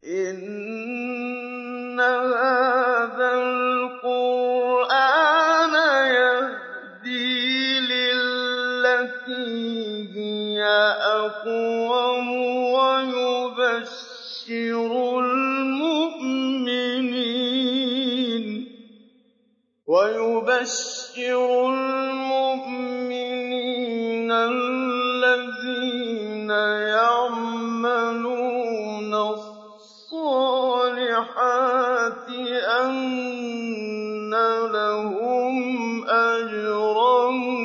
إِنَّ هَٰذَا الْقُرْآنَ يَهْدِي لِلَّتِي هِيَ أَقْوَمُ وَيُبَشِّرُ الْمُؤْمِنِينَ الَّذِينَ يَعْمَلُونَ الصَّالِحَاتِ أَنَّ لَهُمْ أَجْرًا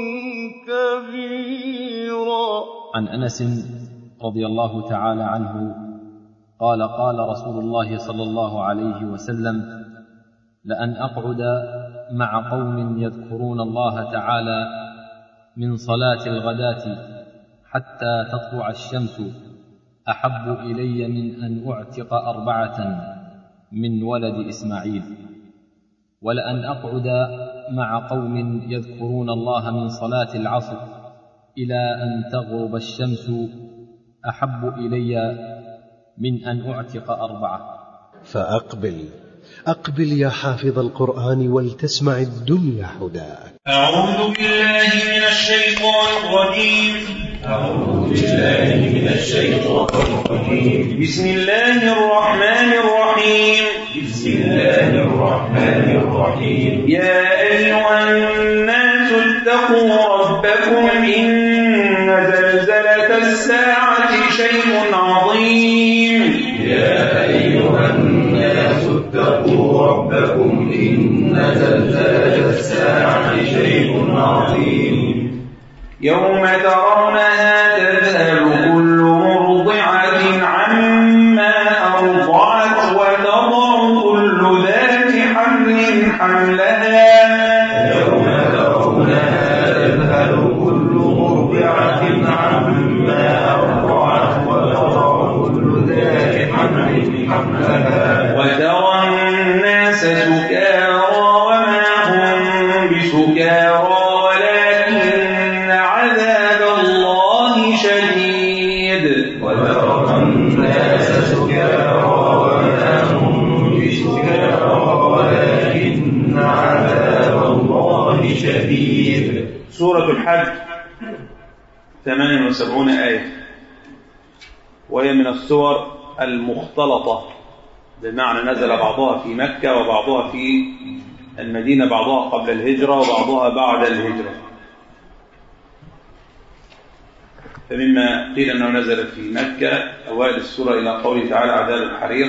كَبِيرًا عن انس رضي الله تعالى عنه قال قال رسول الله صلى الله عليه وسلم لان اقعد مع قوم يذكرون الله تعالى من صلاه الغداه حتى تطلع الشمس احب الي من ان اعتق اربعه من ولد اسماعيل ولان اقعد مع قوم يذكرون الله من صلاه العصر الى ان تغرب الشمس احب الي من ان اعتق اربعه فأقبل أقبل يا حافظ القرآن ولتسمع الدنيا هداك أعوذ بالله من الشيطان الرجيم أعوذ بالله من الشيطان الرجيم بسم الله الرحمن الرحيم بسم الله الرحمن الرحيم يا أيها الناس اتقوا ربكم إن زلزلة الساعة شيء عظيم يا أيها الناس اتقوا ربكم إن زلزلة الساعة شيء عظيم يوم ترونها تذهل كل مرضعة عما أرضعت وتضع كل ذات حمل حملها يوم ترونها تذهل كل مرضعة عما أرضعت وتضع كل ذات حمل حملها وترى الناس سكارى وما هم بسكارى ولكن عذاب الله شديد وترى الناس سكارى وما هم بسكارى ولكن عذاب الله شديد سورة الحج 78 آية وهي من السور المختلطة بمعنى نزل بعضها في مكة وبعضها في المدينة بعضها قبل الهجرة وبعضها بعد الهجرة فمما قيل أنه نزل في مكة أوائل السورة إلى قوله تعالى عذاب الحريق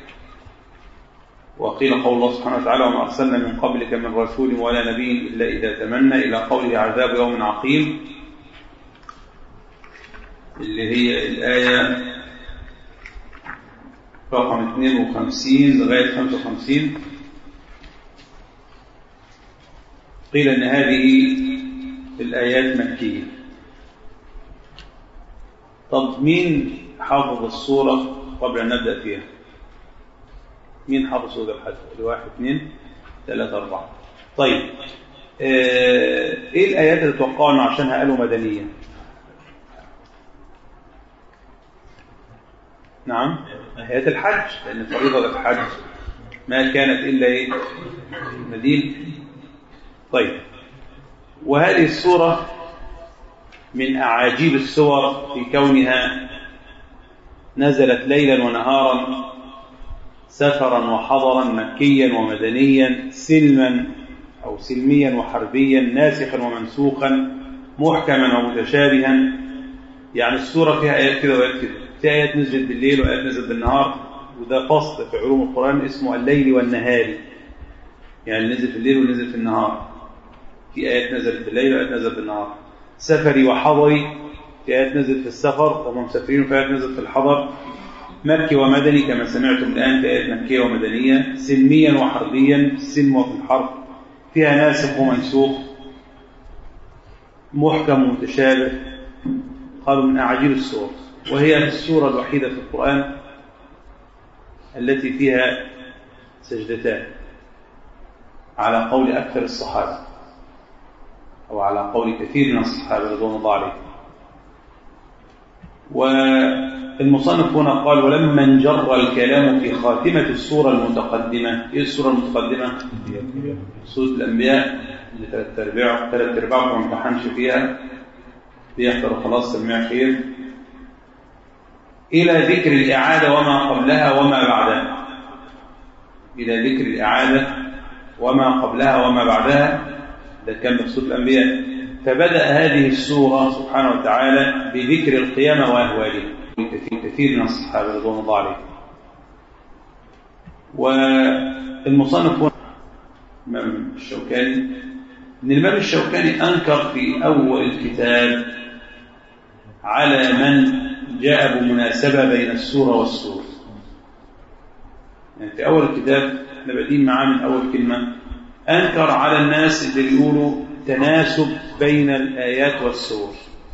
وقيل قول الله سبحانه وتعالى وما أرسلنا من قبلك من رسول ولا نبي إلا إذا تمنى إلى قوله عذاب يوم عقيم اللي هي الآية رقم 52 لغاية 55 قيل أن هذه الآيات مكية طب مين حافظ الصورة قبل أن نبدأ فيها مين حافظ سورة الحج واحد اثنين ثلاثة أربعة طيب آه، ايه الآيات اللي توقعوا انه عشانها قالوا مدنية نعم آيات الحج لأن فريضة الحج ما كانت إلا إيه مدينة طيب وهذه السورة من أعاجيب السور في كونها نزلت ليلا ونهارا سفرا وحضرا مكيا ومدنيا سلما أو سلميا وحربيا ناسخا ومنسوخا محكما ومتشابها يعني السورة فيها آيات كده وآيات كده في آيات نزلت بالليل وآيات نزلت بالنهار وده فصل في علوم القرآن اسمه الليل والنهار يعني نزل في الليل ونزل في النهار في آيات نزلت بالليل وآيات نزلت بالنهار سفري وحضري في آيات نزلت في السفر وهم مسافرين وفي آيات نزلت في الحضر مكي ومدني كما سمعتم الآن في آيات مكية ومدنية سلميا وحربيا السلم وفي الحرب فيها ناسخ ومنسوخ محكم ومتشابه قالوا من أعاجيب السور وهي السورة الوحيدة في القرآن التي فيها سجدتان على قول أكثر الصحابة أو على قول كثير من الصحابة رضوان الله عليهم والمصنف هنا قال ولما انجر الكلام في خاتمة السورة المتقدمة إيه السورة المتقدمة؟ سورة الأنبياء اللي ثلاث أرباع ثلاث أرباع ما امتحنش فيها بيحضر خلاص سميع خير إلى ذكر الإعادة وما قبلها وما بعدها إلى ذكر الإعادة وما قبلها وما بعدها ده كان في سورة الأنبياء فبدأ هذه السورة سبحانه وتعالى بذكر القيامة وأهوالها كثير, كثير من الصحابة رضوان الله عليهم والمصنف هو الإمام الشوكاني إن الإمام الشوكاني أنكر في أول الكتاب على من جاء بمناسبة بين السورة والسورة يعني في أول الكتاب احنا بادئين معاه من أول كلمة أنكر على الناس اللي بيقولوا تناسب بين الآيات والسور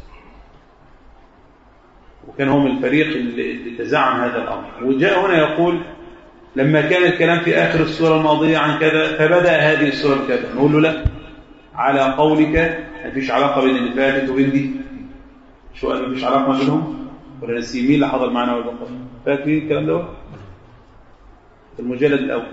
وكان هم الفريق اللي تزعم هذا الأمر وجاء هنا يقول لما كان الكلام في آخر السورة الماضية عن كذا فبدأ هذه السورة بكذا نقول له لا على قولك ما فيش علاقة بين اللي فاتت وبين دي شو قال ما فيش علاقة بينهم ولا نسي مين اللي حضر معنا ولا بقى فاكرين الكلام ده في المجلد الأول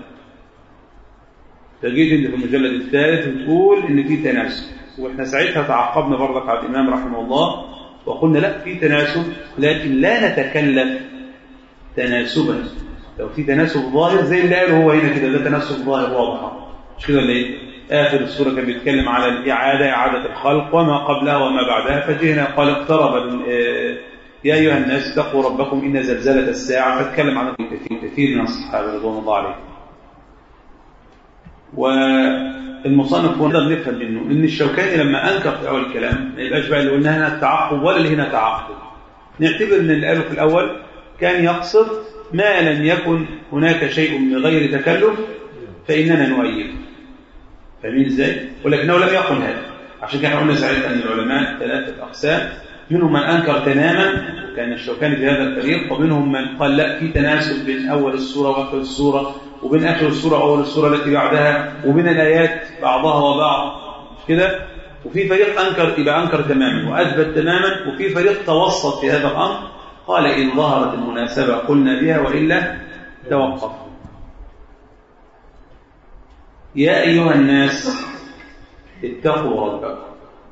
فجيت انت في المجلد الثالث وتقول ان في تناسب واحنا ساعتها تعقبنا برضك على الامام رحمه الله وقلنا لا في تناسب لكن لا نتكلف تناسبا لو في تناسب ظاهر زي اللي قاله هو هنا كده ده تناسب ظاهر واضح مش كده ولا ايه؟ اخر السوره كان بيتكلم على الاعاده اعاده الخلق وما قبلها وما بعدها فجينا قال اقترب يا ايها الناس اتقوا ربكم ان زلزله الساعه فاتكلم عن كثير كثير من الصحابه رضوان الله عليهم والمصنف هو نقدر نفهم منه ان الشوكاني لما انكر في اول الكلام ما يبقاش بقى اللي قلنا هنا التعقب ولا اللي هنا تعقب نعتبر ان اللي قاله في الاول كان يقصد ما لم يكن هناك شيء من غير تكلف فاننا نؤيد فاهمين ازاي؟ ولكنه لم يقل هذا عشان كده قلنا ساعتها ان العلماء ثلاثه اقسام منهم من انكر تماما كان الشوكاني في هذا الفريق ومنهم من قال لا في تناسب بين اول السوره واخر السوره وبين آخر السورة وأول السورة التي بعدها وبين الآيات بعضها وبعض مش كده وفي فريق أنكر يبقى أنكر تماما وأثبت تماما وفي فريق توسط في هذا الأمر قال إن ظهرت المناسبة قلنا بها وإلا توقف يا أيها الناس اتقوا ربكم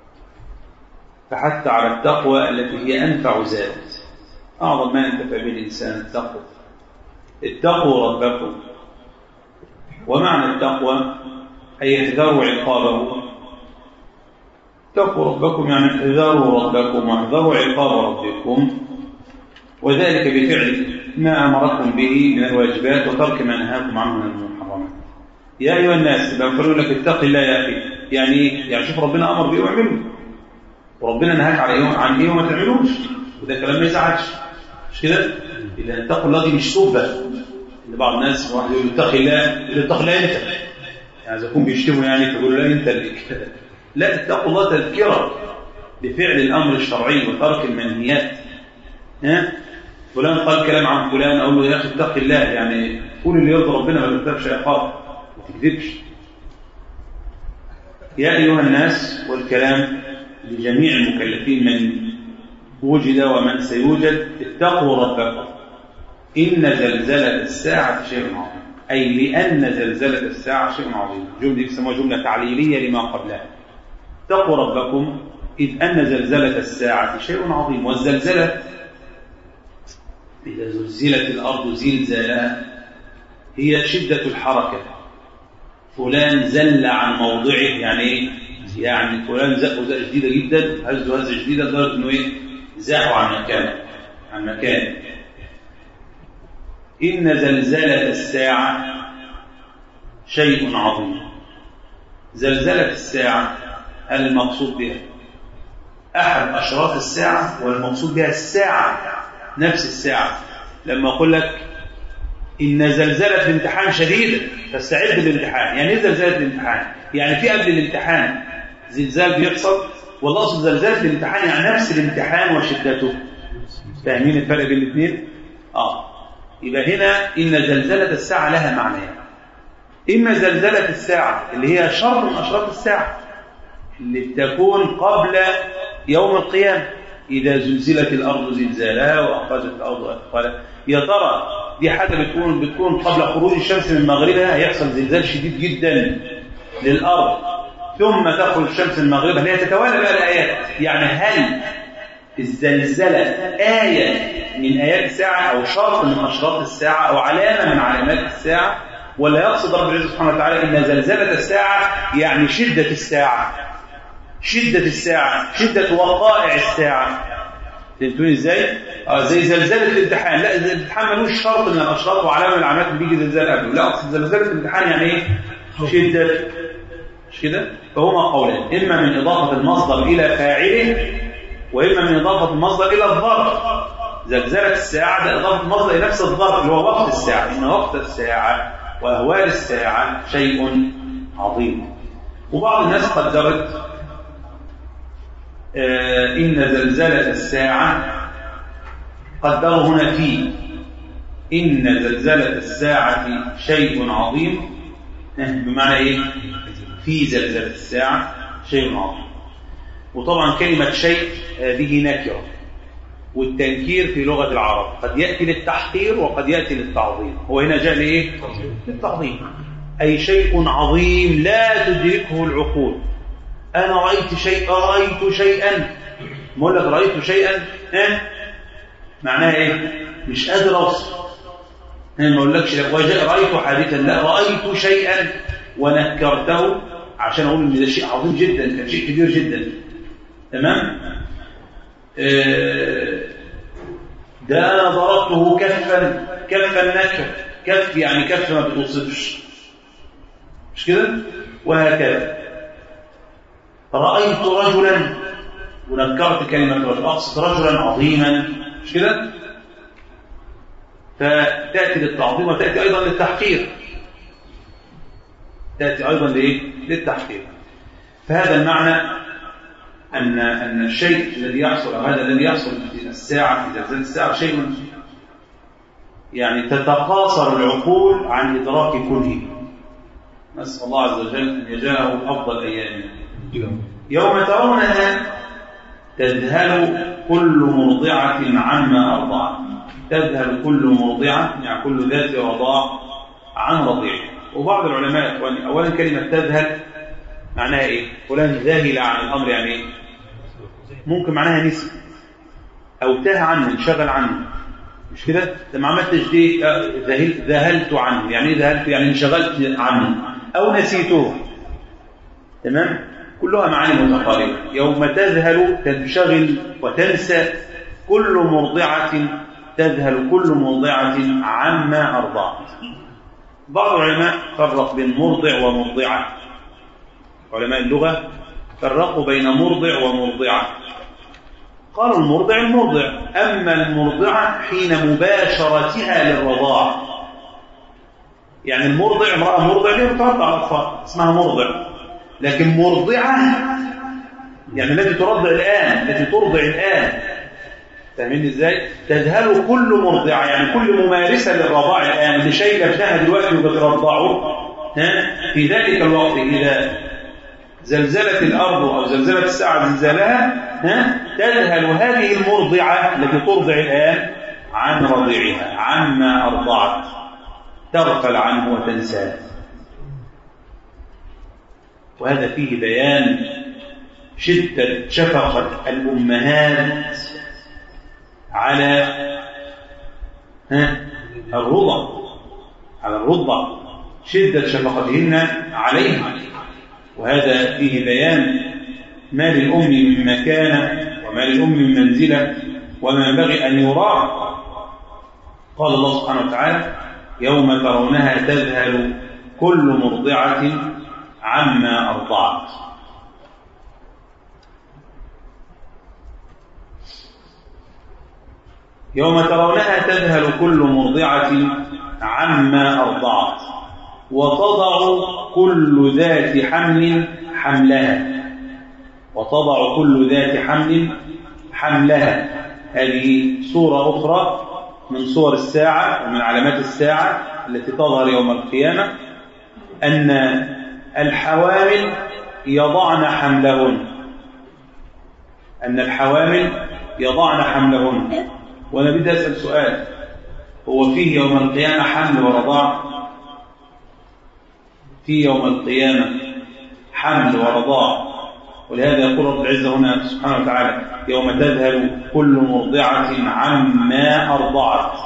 فحتى على التقوى التي هي أنفع زاد أعظم ما ينتفع به الإنسان التقوى اتقوا ربكم ومعنى التقوى أي احذروا عقابه اتقوا ربكم يعني احذروا ربكم واحذروا عقاب ربكم وذلك بفعل ما أمركم به من الواجبات وترك ما نهاكم عنه من المحرمات يا أيها الناس لما قالوا لك اتق الله يا أخي يعني إيه؟ يعني شوف ربنا أمر بإيه واعمله وربنا نهاك على إيه عن إيه وما تعملوش وده كلام ما يزعلش مش كده؟ إذا اتقوا الله دي مش توبة ان بعض الناس واحد يقول اتق الله يقول اتق الله انت يعني اذا يكون بيشتموا يعني تقول لا انت اللي كده لا اتقوا الله تذكره بفعل الامر الشرعي وترك المنهيات ها فلان قال كلام عن فلان اقول له يا اخي اتق الله يعني قول اللي يرضي ربنا ما تكتبش عقاب ما تكذبش يا ايها الناس والكلام لجميع المكلفين من وجد ومن سيوجد اتقوا ربكم إن زلزلة الساعة شيء عظيم أي لأن زلزلة الساعة شيء عظيم جملة يسموها جملة تعليلية لما قبلها اتقوا ربكم إذ أن زلزلة الساعة شيء عظيم والزلزلة إذا زلزلت الأرض زلزالها هي شدة الحركة فلان زل عن موضعه يعني إيه؟ يعني فلان زقه زقه شديدة جدا هزه هزة شديدة لدرجة إنه إيه؟ زاحوا عن مكانه عن مكانه إن زلزلة الساعة شيء عظيم زلزلة الساعة المقصود بها أحد أشراط الساعة والمقصود بها الساعة نفس الساعة لما أقول لك إن زلزلة الامتحان شديدة فاستعد للامتحان يعني إيه زلزلة الامتحان؟ يعني في قبل الامتحان زلزال بيحصل والله أقصد زلزلة الامتحان يعني نفس الامتحان وشدته فاهمين الفرق بين الاثنين؟ آه يبقى هنا إن زلزلة الساعة لها معنيان إما زلزلة الساعة اللي هي شر من أشراط الساعة اللي بتكون قبل يوم القيامة إذا زلزلت الأرض زلزالها وأخرجت الأرض أثقالها يا ترى دي حاجة بتكون بتكون قبل خروج الشمس من مغربها هيحصل زلزال شديد جدا للأرض ثم تخرج الشمس من مغربها هي تتوالى بقى الآيات يعني هل الزلزلة آية من آيات الساعة أو شرط من أشراط الساعة أو علامة من علامات الساعة ولا يقصد رب العزة سبحانه وتعالى إن زلزلة الساعة يعني شدة الساعة شدة الساعة شدة وقائع الساعة فهمتوني ازاي؟ اه زي زلزال الامتحان لا الامتحان ملوش شرط من الاشراط وعلامه من العلامات اللي بيجي زلزال قبله لا اقصد زلزال الامتحان يعني ايه؟ شده مش كده؟ فهما قولان اما من اضافه المصدر الى فاعله واما من اضافه المصدر الى الظرف زلزله الساعه ده اضافه المصدر الى نفس الظرف اللي هو وقت الساعه ان وقت الساعه واهوال الساعه شيء عظيم وبعض الناس قدرت آه إن زلزلة الساعة قدروا هنا في إن زلزلة الساعة شيء عظيم بمعنى إيه؟ في زلزلة الساعة شيء عظيم وطبعا كلمة شيء هذه نكرة والتنكير في لغة العرب قد يأتي للتحقير وقد يأتي للتعظيم هو هنا جاء لإيه؟ للتعظيم أي شيء عظيم لا تدركه العقول أنا رأيت شيء رأيت شيئا بقول لك رأيت شيئا ها معناها إيه مش قادر أوصف ما أقولكش رأيت حادثا لا رأيت شيئا ونكرته عشان أقول إن ده شيء عظيم جدا كان شيء كبير جدا تمام آه ده أنا ضربته كفا كفا نكر كف يعني كف ما بتوصفش مش كده وهكذا رأيت رجلا ونكرت كلمة رجل أقصد رجلا عظيما مش كده فتأتي للتعظيم وتأتي أيضا للتحقير تأتي أيضا لإيه؟ للتحقير فهذا المعنى أن أن الشيء الذي يحصل أو هذا الذي يحصل في الساعة في زلزال الساعة شيء يعني تتقاصر العقول عن إدراك كله نسأل الله عز وجل أن يجعله أفضل أيامنا يوم ترونها تذهل كل مرضعة عما أرضعت تذهل كل مرضعة يعني كل ذات رضاع عن رضيعها وبعض العلماء أخواني أولا كلمة تذهل معناها إيه؟ فلان ذهل عن الأمر يعني إيه؟ ممكن معناها نسي أو تاه عنه انشغل عنه مش كده؟ لما عملتش دي ذهلت ذهلت عنه يعني ايه ذهلت؟ يعني انشغلت عنه أو نسيته تمام؟ كلها معاني متقاربة يوم تذهل تنشغل وتنسى كل مرضعة تذهل كل مرضعة عما أرضعت بعض العلماء فرق بين مرضع ومرضعة علماء اللغة فرقوا بين مرضع ومرضعة قالوا المرضع المرضع أما المرضعة حين مباشرتها للرضاع يعني المرضع امرأة مرضع ليه بترضع الأطفال اسمها مرضع لكن مرضعة يعني التي ترضع الآن التي ترضع الآن فاهمين ازاي؟ تذهل كل مرضعة يعني كل ممارسة للرضاع الآن اللي شايلة ابنها دلوقتي وبترضعه ها في ذلك الوقت إذا زلزلت الأرض أو زلزلت الساعة زلزالها ها تذهل هذه المرضعة التي ترضع الآن عن رضيعها عما أرضعت تغفل عنه وتنساه وهذا فيه بيان شدة شفقة الأمهات على ها الرضع على الرضع شدة شفقتهن عليها وهذا فيه بيان ما للأم من مكانة وما للأم من منزلة وما ينبغي أن يراعى قال الله سبحانه وتعالى يوم ترونها تذهل كل مرضعة عما أرضعت يوم ترونها تذهل كل مرضعة عما أرضعت وتضع كل ذات حمل حملها وتضع كل ذات حمل حملها هذه صورة أخرى من صور الساعة ومن علامات الساعة التي تظهر يوم القيامة أن الحوامل يضعن حملهن أن الحوامل يضعن حملهن وأنا بدي أسأل سؤال هو فيه يوم القيامة حمل ورضاع في يوم القيامة حمل ورضاع ولهذا يقول رب العزة هنا سبحانه وتعالى يوم تذهل كل مرضعة عما أرضعت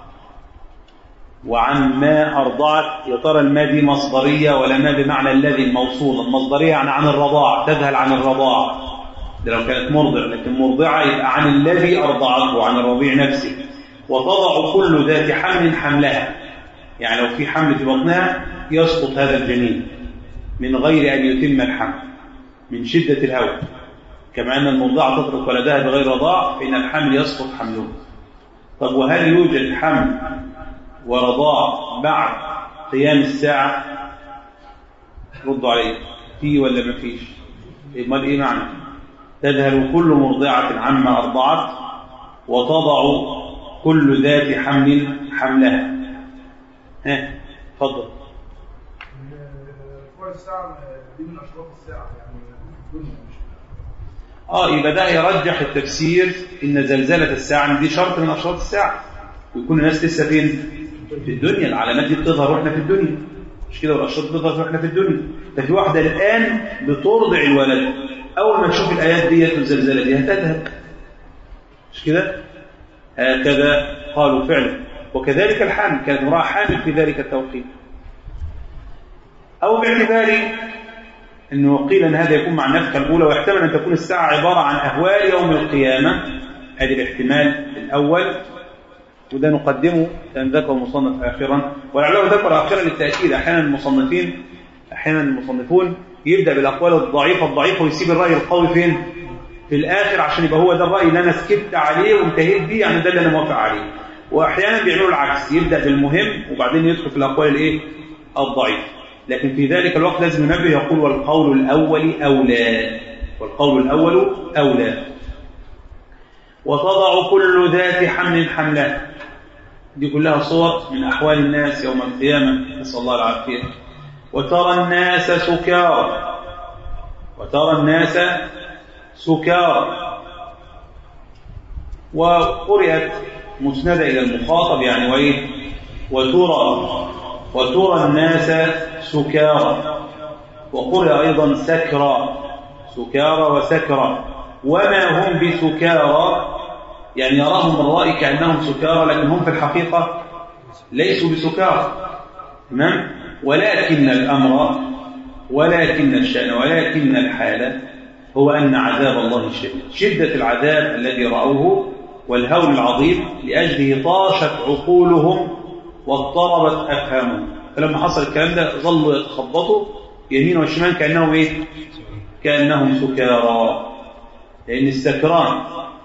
وعن ما أرضعت يا ترى الماء دي مصدرية ولا ما بمعنى الذي الموصول المصدرية يعني عن الرضاع تذهل عن الرضاع ده لو كانت مرضع لكن مرضعة يبقى عن الذي أرضعته عن الرضيع نفسه وتضع كل ذات حمل حملها يعني لو في حمل في بطنها يسقط هذا الجنين من غير أن يتم الحمل من شدة الهوى كما أن المرضعة تترك ولدها بغير رضاع فإن الحمل يسقط حمله طب وهل يوجد حمل ورضاع بعد قيام الساعة ردوا عليه في ولا ما فيش امال ايه معنى تذهل كل مرضعة عما أرضعت وتضع كل ذات حمل حملها ها اتفضل كويس الساعة دي من أشراط الساعة يعني الدنيا مش اه يبقى ده يرجح التفسير ان زلزلة الساعة إن دي شرط من اشراط الساعة ويكون الناس لسه فين في الدنيا العلامات دي بتظهر واحنا في الدنيا مش كده والاشراط بتظهر واحنا في الدنيا ففي واحدة الان بترضع الولد اول ما تشوف الايات ديت والزلزلة دي هتذهب مش كده هكذا قالوا فعلا وكذلك الحامل كانت امرأة حامل في ذلك التوقيت أو باعتبار أنه قيل أن هذا يكون مع النفخة الأولى ويحتمل أن تكون الساعة عبارة عن أهوال يوم القيامة هذا الاحتمال الأول وده نقدمه لأن ذكر المصنف آخرا ولعله ذكر آخرا للتأكيد أحيانا المصنفين أحيانا المصنفون يبدأ بالأقوال الضعيفة الضعيفة ويسيب الرأي القوي فين؟ في الآخر عشان يبقى هو ده الرأي اللي أنا سكت عليه وانتهيت بيه يعني ده اللي أنا موافق عليه وأحيانا بيعملوا العكس يبدأ بالمهم وبعدين يدخل في الأقوال الإيه؟ الضعيفة لكن في ذلك الوقت لازم ينبه يقول والقول الأول أولى والقول الأول أولى وتضع كل ذات حمل حملها دي كلها صور من أحوال الناس يوم القيامة نسأل الله العافية وترى الناس سكارى وترى الناس سكارى وقرئت مسندة إلى المخاطب يعني وإيه وترى وترى الناس سكارى وقرئ أيضا سكرى سكارى وسكرى وما هم بسكارى يعني يراهم الرائي كأنهم سكارى لكن هم في الحقيقة ليسوا بسكارى تمام ولكن الأمر ولكن الشأن ولكن الحالة هو أن عذاب الله شديد شدة العذاب الذي رأوه والهول العظيم لأجله طاشت عقولهم واضطربت أفهامهم فلما حصل الكلام ده ظلوا يتخبطوا يمين وشمال كأنهم إيه؟ كأنهم سكارى لأن السكران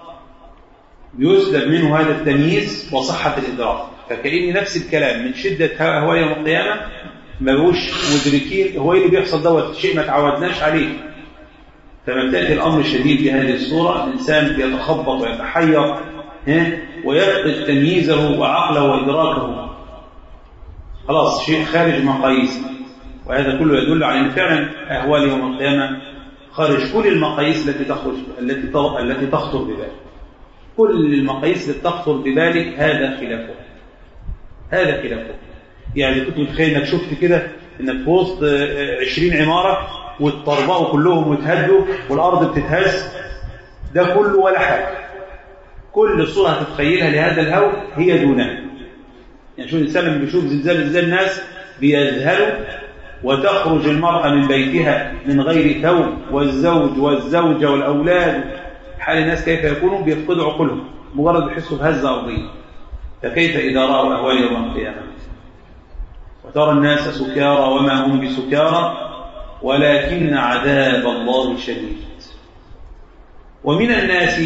يسلب منه هذا التمييز وصحة الإدراك فكأن نفس الكلام من شدة هواء يوم القيامة ما بقوش مدركين هو ايه اللي بيحصل دوت شيء ما تعودناش عليه فلما تأتي الأمر الشديد بهذه الصورة الإنسان بيتخبط ويتحير ويفقد تمييزه وعقله وإدراكه خلاص شيء خارج مقاييس وهذا كله يدل على أن فعلا أهوال يوم القيامة خارج كل المقاييس التي تخرج التي التي تخطر ببالك كل المقاييس التي تخطر ببالك هذا خلافه هذا خلافه يعني كنت متخيل انك شفت كده انك في وسط 20 عماره واتطربقوا كلهم وتهدوا والارض بتتهز ده كله ولا حاجه كل صوره هتتخيلها لهذا الهول هي دونها يعني شوف الانسان لما بيشوف زلزال زلزال الناس بيذهلوا وتخرج المرأة من بيتها من غير ثوب والزوج والزوجة والأولاد حال الناس كيف يكونوا بيفقدوا عقولهم مجرد بيحسوا بهزة أرضية فكيف إذا رأوا أهوال يوم القيامة وترى الناس سكارى وما هم بسكارى ولكن عذاب الله شديد ومن الناس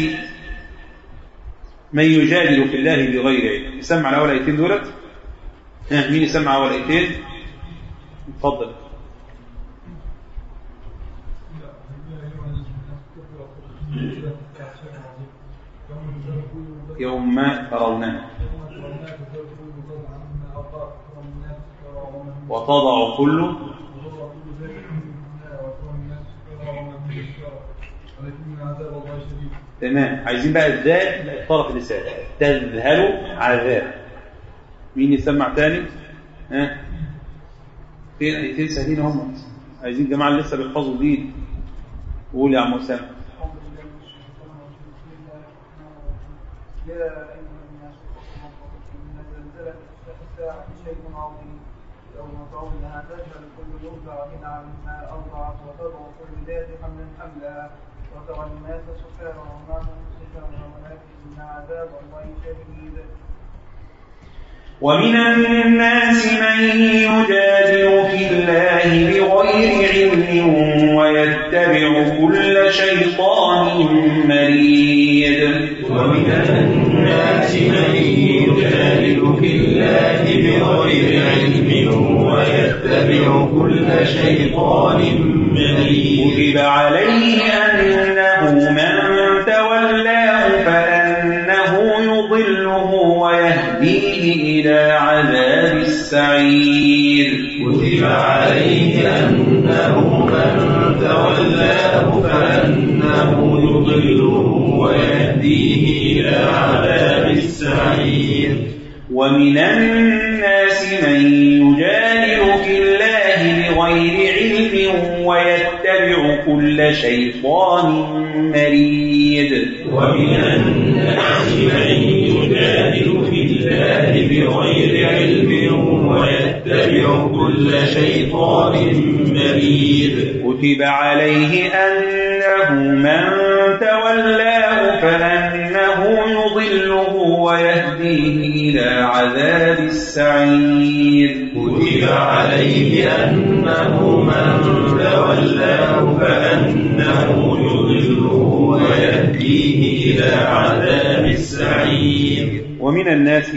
من يجادل في الله بغير علم يسمع الأول آيتين دولت مين يسمع أول آيتين اتفضل يوم ما ترونها وتضع كل ولكن عذاب الله شديد تمام عايزين بقى الذال يبقى طرف اللسان تذهل عذاب مين يسمع تاني ها فين ايتين سهلين هم عايزين الجماعه اللي لسه بيحفظوا جديد قول يا عم اسامه أعوذ بالله من الشيطان الرجيم. بسم الله الرحمن الرحيم. يا أيها الناس اتقوا ربكم إن زلزلة الساعة شيء عظيم يوم ترونها تذهل كل مرضعة عما أرضعت وتضع كل ذات حمل حملها وترى الناس سكارى وما هم سكارى ولكن عذاب الله شديد ومن الناس من يجادل في الله بغير علم ويتبع كل شيطان مريد ومن الناس من يجادل في الله بغير علم ويتبع كل شيطان مريد كتب عليه أنه من تولاه فأنه يضله ويهديه إلى عذاب السعير كتب عليه أنه من تولاه فأنه يضله ويهديه إلى عذاب السعير ومن الناس من يجادل في الله بغير علم ويتبع كل شيطان مريد ومن الناس من يجادل في الله بغير علم ويتبع كل شيطان مريد كتب عليه أنه من تولاه فأنه يضله ويهديه إلى عذاب السعير كتب عليه أنه من تولاه فأنه يضله ويهديه إلى عذاب السعير ومن الناس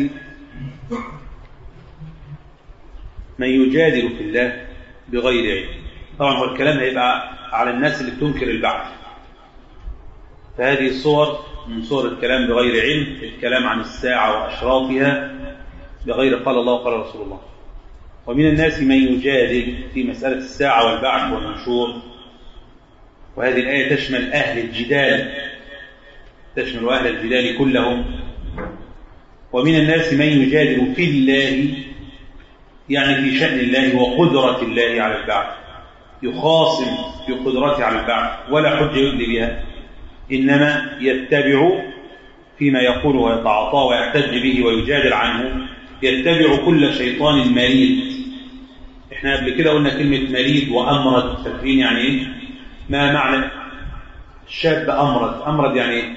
من يجادل في الله بغير علم طبعا هو الكلام هيبقى على الناس اللي بتنكر البعث فهذه الصور من صور الكلام بغير علم الكلام عن الساعة وأشراطها بغير قال الله وقال رسول الله ومن الناس من يجادل في مسألة الساعة والبعث والنشور وهذه الآية تشمل أهل الجدال تشمل أهل الجدال كلهم ومن الناس من يجادل في الله يعني في شأن الله وقدرة الله على البعث يخاصم في قدرته على البعث ولا حجة يدلي بها إنما يتبع فيما يقول ويتعاطاه ويحتج به ويجادل عنه يتبع كل شيطان مريد احنا قبل كده قلنا كلمة مريد وأمرد فاكرين يعني ايه ما معنى شاب أمرد أمرد يعني ايه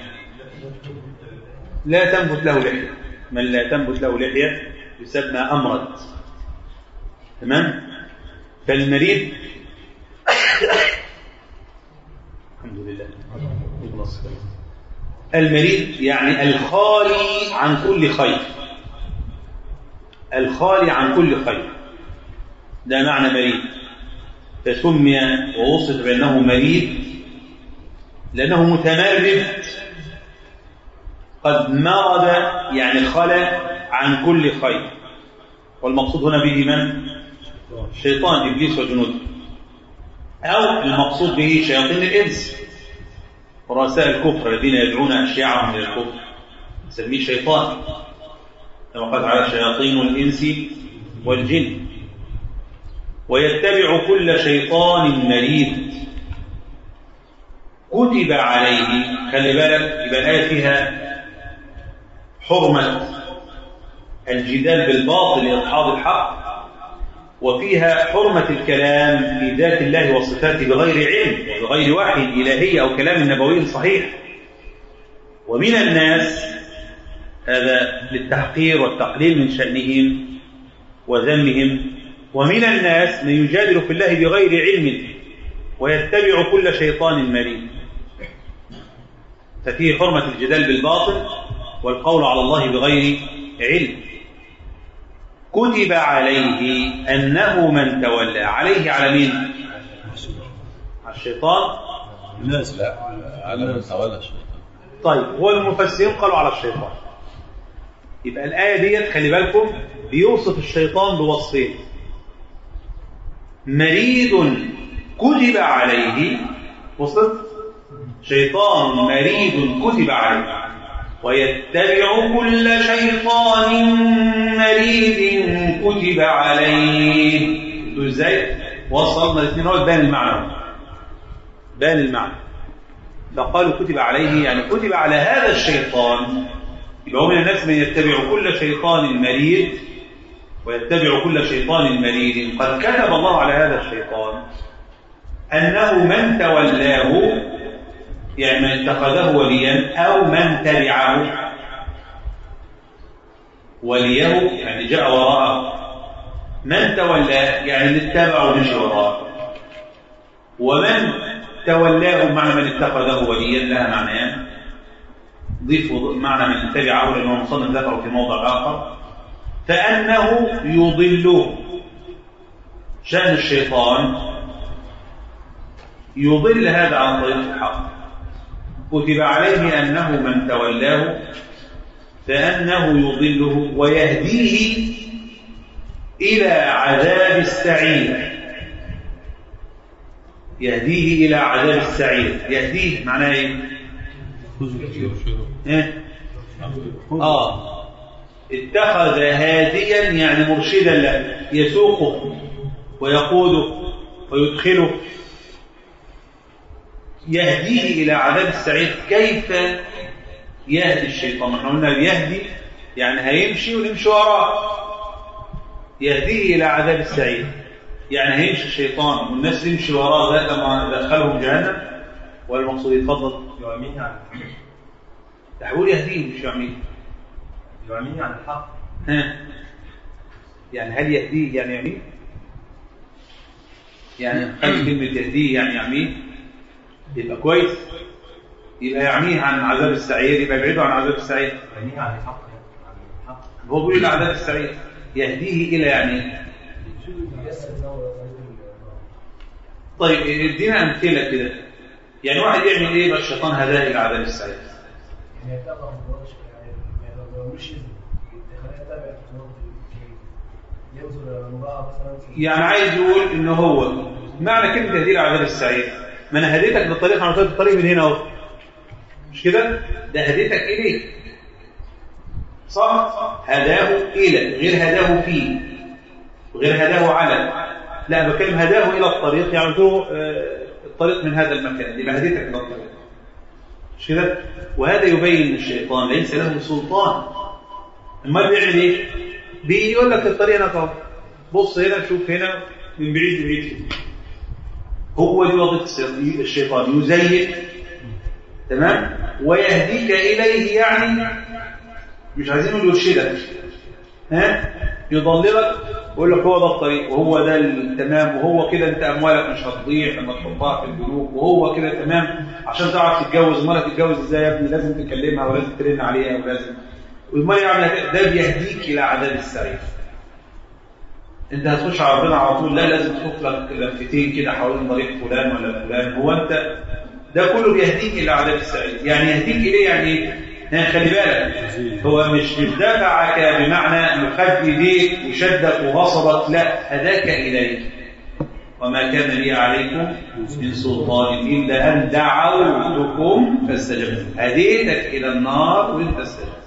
لا تنبت له لحية من لا تنبت له لحية يسمى أمرد تمام فالمريد الحمد لله يخلص. المريد يعني الخالي عن كل خير الخالي عن كل خير ده معنى مريد فسمي ووصف بأنه مريد لأنه متمرد قد مرض يعني خلى عن كل خير والمقصود هنا به من؟ الشيطان إبليس وجنوده أو المقصود به شياطين الإنس رؤساء الكفر الذين يدعون أشياعهم إلى الكفر نسميه شيطان كما قال تعالى شياطين الإنس والجن ويتبع كل شيطان مريد كتب عليه خلي بالك يبقى الآية فيها حرمة الجدال بالباطل لإدحاض الحق وفيها حرمة الكلام في ذات الله وصفاته بغير علم وبغير وحي إلهي أو كلام نبوي صحيح ومن الناس هذا للتحقير والتقليل من شأنهم وذمهم ومن الناس من يجادل في الله بغير علم ويتبع كل شيطان مريد ففيه حرمة الجدال بالباطل والقول على الله بغير علم كتب عليه أنه من تولى عليه على مين على الشيطان الناس لا على من تولى الشيطان طيب هو المفسرين قالوا على الشيطان يبقى الآية ديت خلي بالكم بيوصف الشيطان بوصفين مريد كتب عليه وصلت شيطان مريد كتب عليه ويتبع كل شيطان مريد كتب عليه انتوا ازاي وصلنا الاثنين هو بان المعنى بان المعنى فقالوا كتب عليه يعني كتب على هذا الشيطان يبقى هو من الناس من يتبع كل شيطان مريد ويتبع كل شيطان مريد قد كتب الله على هذا الشيطان أنه من تولاه يعني من اتخذه وليا أو من تبعه وليه يعني جاء وراءه من تولاه يعني اللي اتبعه ومشي وراءه ومن تولاه معنى من اتخذه وليا لها معنيان ضيفوا معنى من تبعه لأنه مصنف ذكره في موضع آخر فأنه يضله شأن الشيطان يضل هذا عن طريق الحق كتب عليه أنه من تولاه فأنه يضله ويهديه إلى عذاب السعير يهديه إلى عذاب السعير يهديه معناه إيه؟ إيه؟ آه اتخذ هاديا يعني مرشدا له يسوقه ويقوده ويدخله يهديه إلى عذاب السعير كيف يهدي الشيطان احنا قلنا يهدي يعني هيمشي ونمشي وراه يهديه إلى عذاب السعير يعني هيمشي الشيطان والناس تمشي وراه ذات ما دخلهم جهنم والمقصود يتفضل يعميه عن تحول يهديه مش يعميه يعميه عن الحق ها يعني هل يهديه يعني يعميه يعني خلي كلمة يهديه يعني يعميه يبقى كويس يبقى يعميه عن عذاب السعير يبقى يبعده عن عذاب السعير يعميه عن الحق عن الحق هو بيقول إلى عذاب السعير يهديه إلى يعني طيب ادينا أمثلة كده يعني واحد يعمل إيه بقى الشيطان هداه إلى عذاب السعير يعني يتبع الفواحش يعني لو مش خلينا نتابع ينظر امرأة مثلا يعني عايز يقول إن هو معنى كلمة تهديه إلى عذاب السعير ما أنا هديتك للطريق أنا قلت الطريق من هنا أهو مش كده؟ ده هديتك إليه صح؟ هداه إلى غير هداه فيه وغير هداه على لا بكلم هداه إلى الطريق يعني قلت له آه، الطريق من هذا المكان يبقى هديتك إلى الطريق مش كده؟ وهذا يبين ان الشيطان ليس له سلطان امال بيعمل ايه؟ بيقول لك الطريق هنا اهو بص هنا شوف هنا من بعيد لبعيد كده. هو دي وظيفه الشيطان يزين تمام ويهديك اليه يعني مش عايزين نقول يرشدك ها يضللك ويقول لك هو ده الطريق وهو ده التمام وهو كده انت اموالك مش هتضيع لما تحطها في البنوك وهو كده تمام عشان تعرف تتجوز امال هتتجوز ازاي يا ابني لازم تكلمها ولازم ترن عليها ولازم وامال يعمل كده؟ ده بيهديك الى عذاب السعير انت هتخش على ربنا على طول لا لازم تشوف لك لفتين كده حوالين طريق فلان ولا فلان هو انت ده كله بيهديك الى عذاب السعير يعني يهديك اليه يعني ايه ها، خلي بالك هو مش مش دفعك بمعنى مخد ايديك وشدك وغصبك لا هداك اليه وما كان لي عليكم من سلطان الا ان دعوتكم فاستجبتم هديتك الى النار وانت استجبت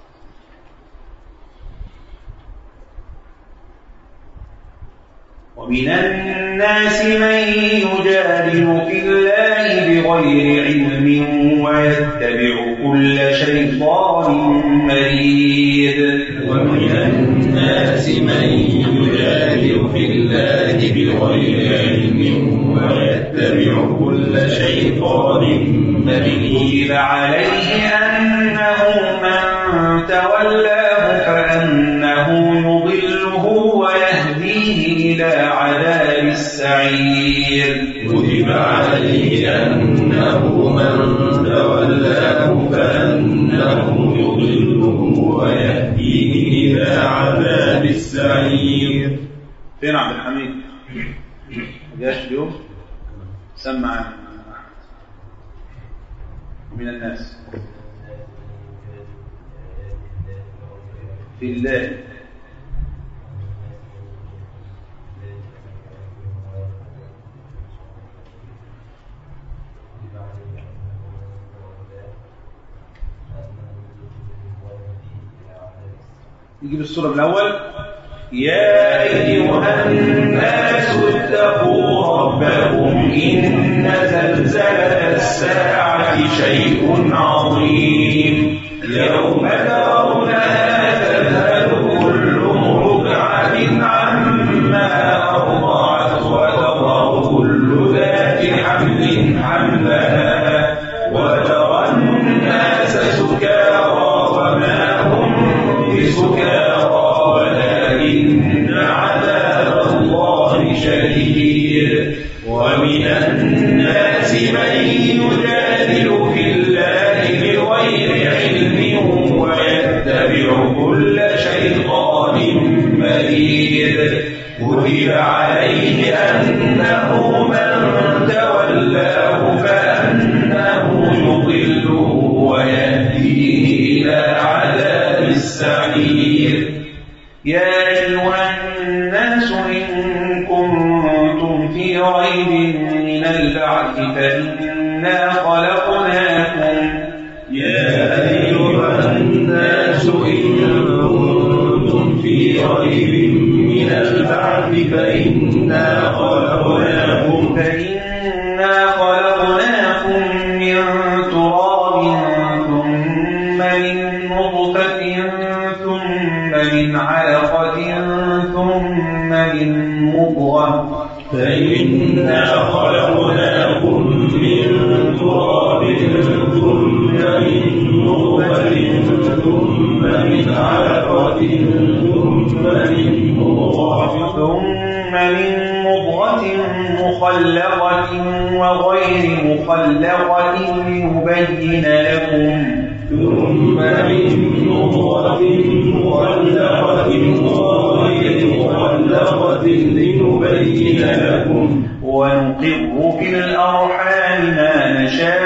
ومن الناس من يجادل في الله بغير علم ويتبع كل شيطان مريد ومن الناس من يجادل في الله بغير علم ويتبع كل شيطان مريد كتب عليه أنه من تولاه فأنه يضله ويهديه إلى عذاب السعير كتب عليه أنه من تولاه فأنه يضله ويهديه إلى عذاب السعير فين عبد الحميد؟ ما جاش اليوم؟ سمع من الناس في الله نجيب السورة من الأول يا أيها الناس اتقوا ربكم إن زلزلة الساعة شيء عظيم يوم ترونها تذهل كل مرضعة عما أرضعت وتضع كل ذات حمل حملها وترى الناس سكارى وما هم بسكارى ولكن عذاب الله شديد ومن الناس من يجادل في الله بغير علم ويتبع كل شيطان مريد كتب عليه أنه من تولاه فأنه يضله ويهديه إلى عذاب السعير يا أيها الناس إن كنتم في ريب من البعث فإنا خلقناكم يا أيها الناس إن كنتم في ريب من البعث فإنا خلقناكم فإنا خلقناكم من تراب ثم من نطفة ثم من علقة ثم من مضغة فإنا خلقناكم من تراب ثم من نطفة ثم من علقة ثم من مضغة ثم من مضغة مخلقة وغير مخلقة لنبين لكم ثم من نطفة مخلقة وغير مخلقة لنبين لكم ونقر في الأرحام ما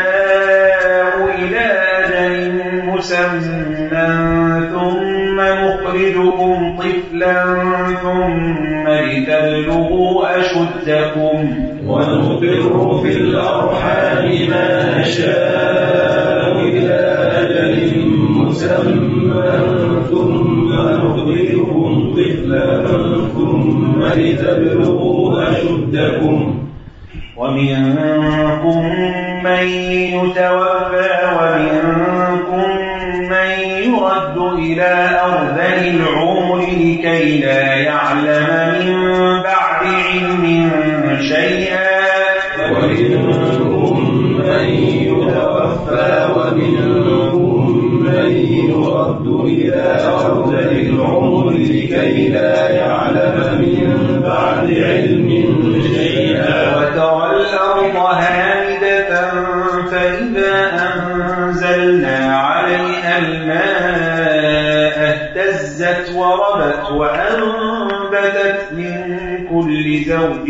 نشاء إلى أجل مسمى ثم نخرجكم طفلا ثم لتبلغوا أشدكم ونقر في الأرحام ما نشاء إلى أجل مسمى ثم نخرجكم طفلا ثم لتبلغوا أشدكم ومنكم من يتوفى ومنكم من يرد إلى أرذل العمر لكي لا يعلم من بعد علم شيئا ومنكم من يتوفى ومنكم من يرد إلى أرذل العمر لكي لا يعلم من بعد علم شيئا وترى الأرض هامدة فإذا أنزلنا عليها الماء اهتزت وربت وأنبتت من كل زوج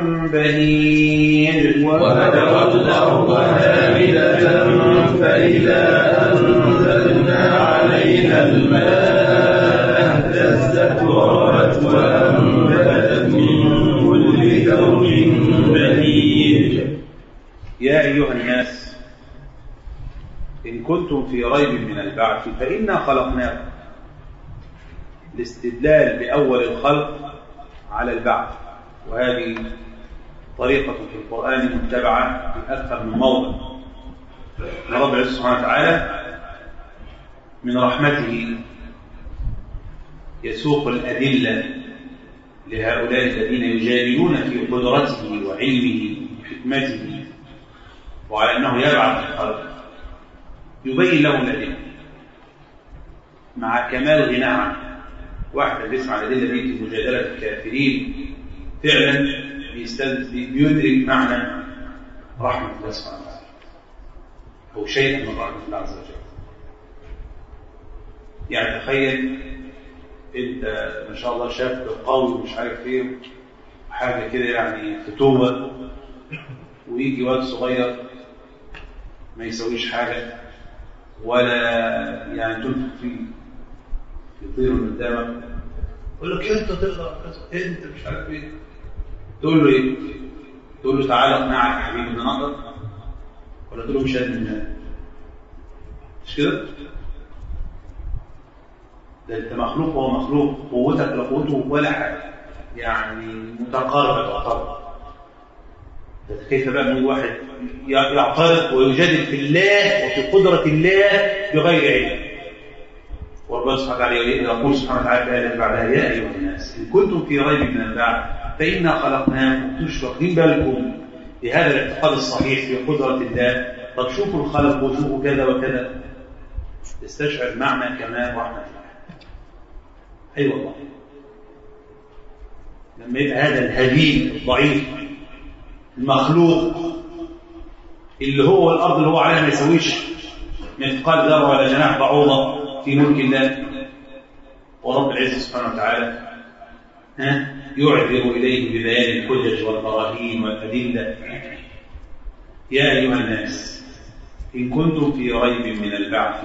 بهيج وترى الأرض هامدة فإذا أنزلنا عليها الماء اهتزت وربت وأنبتت من كل زوج بهيج يا أيها الناس إن كنتم في ريب من البعث فإنا خلقناكم الاستدلال بأول الخلق على البعث وهذه طريقة في القرآن متبعة في أكثر من موضع أن رب العزة سبحانه وتعالى من رحمته يسوق الأدلة لهؤلاء الذين يجادلون في قدرته وعلمه وحكمته وعلى أنه يبعث الخلق يبين لهم الأدلة مع كمال غناه عنه واحد بيسمع الأدلة دي في مجادلة الكافرين فعلا بيستد- بيدرك معنى رحمة الله سبحانه وتعالى أو شيئا من رحمة الله عز وجل يعني تخيل انت ما شاء الله شاب قوي ومش عارف ايه حاجه كده يعني فتوه ويجي واد صغير ما يسويش حاجه ولا يعني تنفق فيه يطير من قدامك يقول لك انت تقدر كذا انت مش عارف ايه تقول له ايه؟ تقول له تعالى اقنعك يا حبيبي ان انا اقدر ولا تقول له مش قد الناس مش كده؟ ده انت مخلوق وهو مخلوق قوتك لقوته ولا حاجه يعني متقاربه تعتبر ده كيف بقى من واحد يعترض ويجادل في الله وفي قدره الله بغير علم وربنا سبحانه وتعالى يقول سبحانه وتعالى في آية بعدها يا أيها الناس إن كنتم في ريب من البعث فإنا خلقناكم مش واخدين بالكم بهذا الاعتقاد الصحيح في قدرة الله طب شوفوا الخلق وشوفوا كذا وكذا استشعر معنى كمال رحمة الله أي أيوة والله لما يبقى هذا الهديل الضعيف المخلوق اللي هو الأرض اللي هو عليها ما يسويش مثقال ذرة ولا جناح بعوضة في ملك الله ورب العزة سبحانه وتعالى ها يعذر إليه ببيان الحجج والبراهين والأدلة يا أيها الناس إن كنتم في ريب من البعث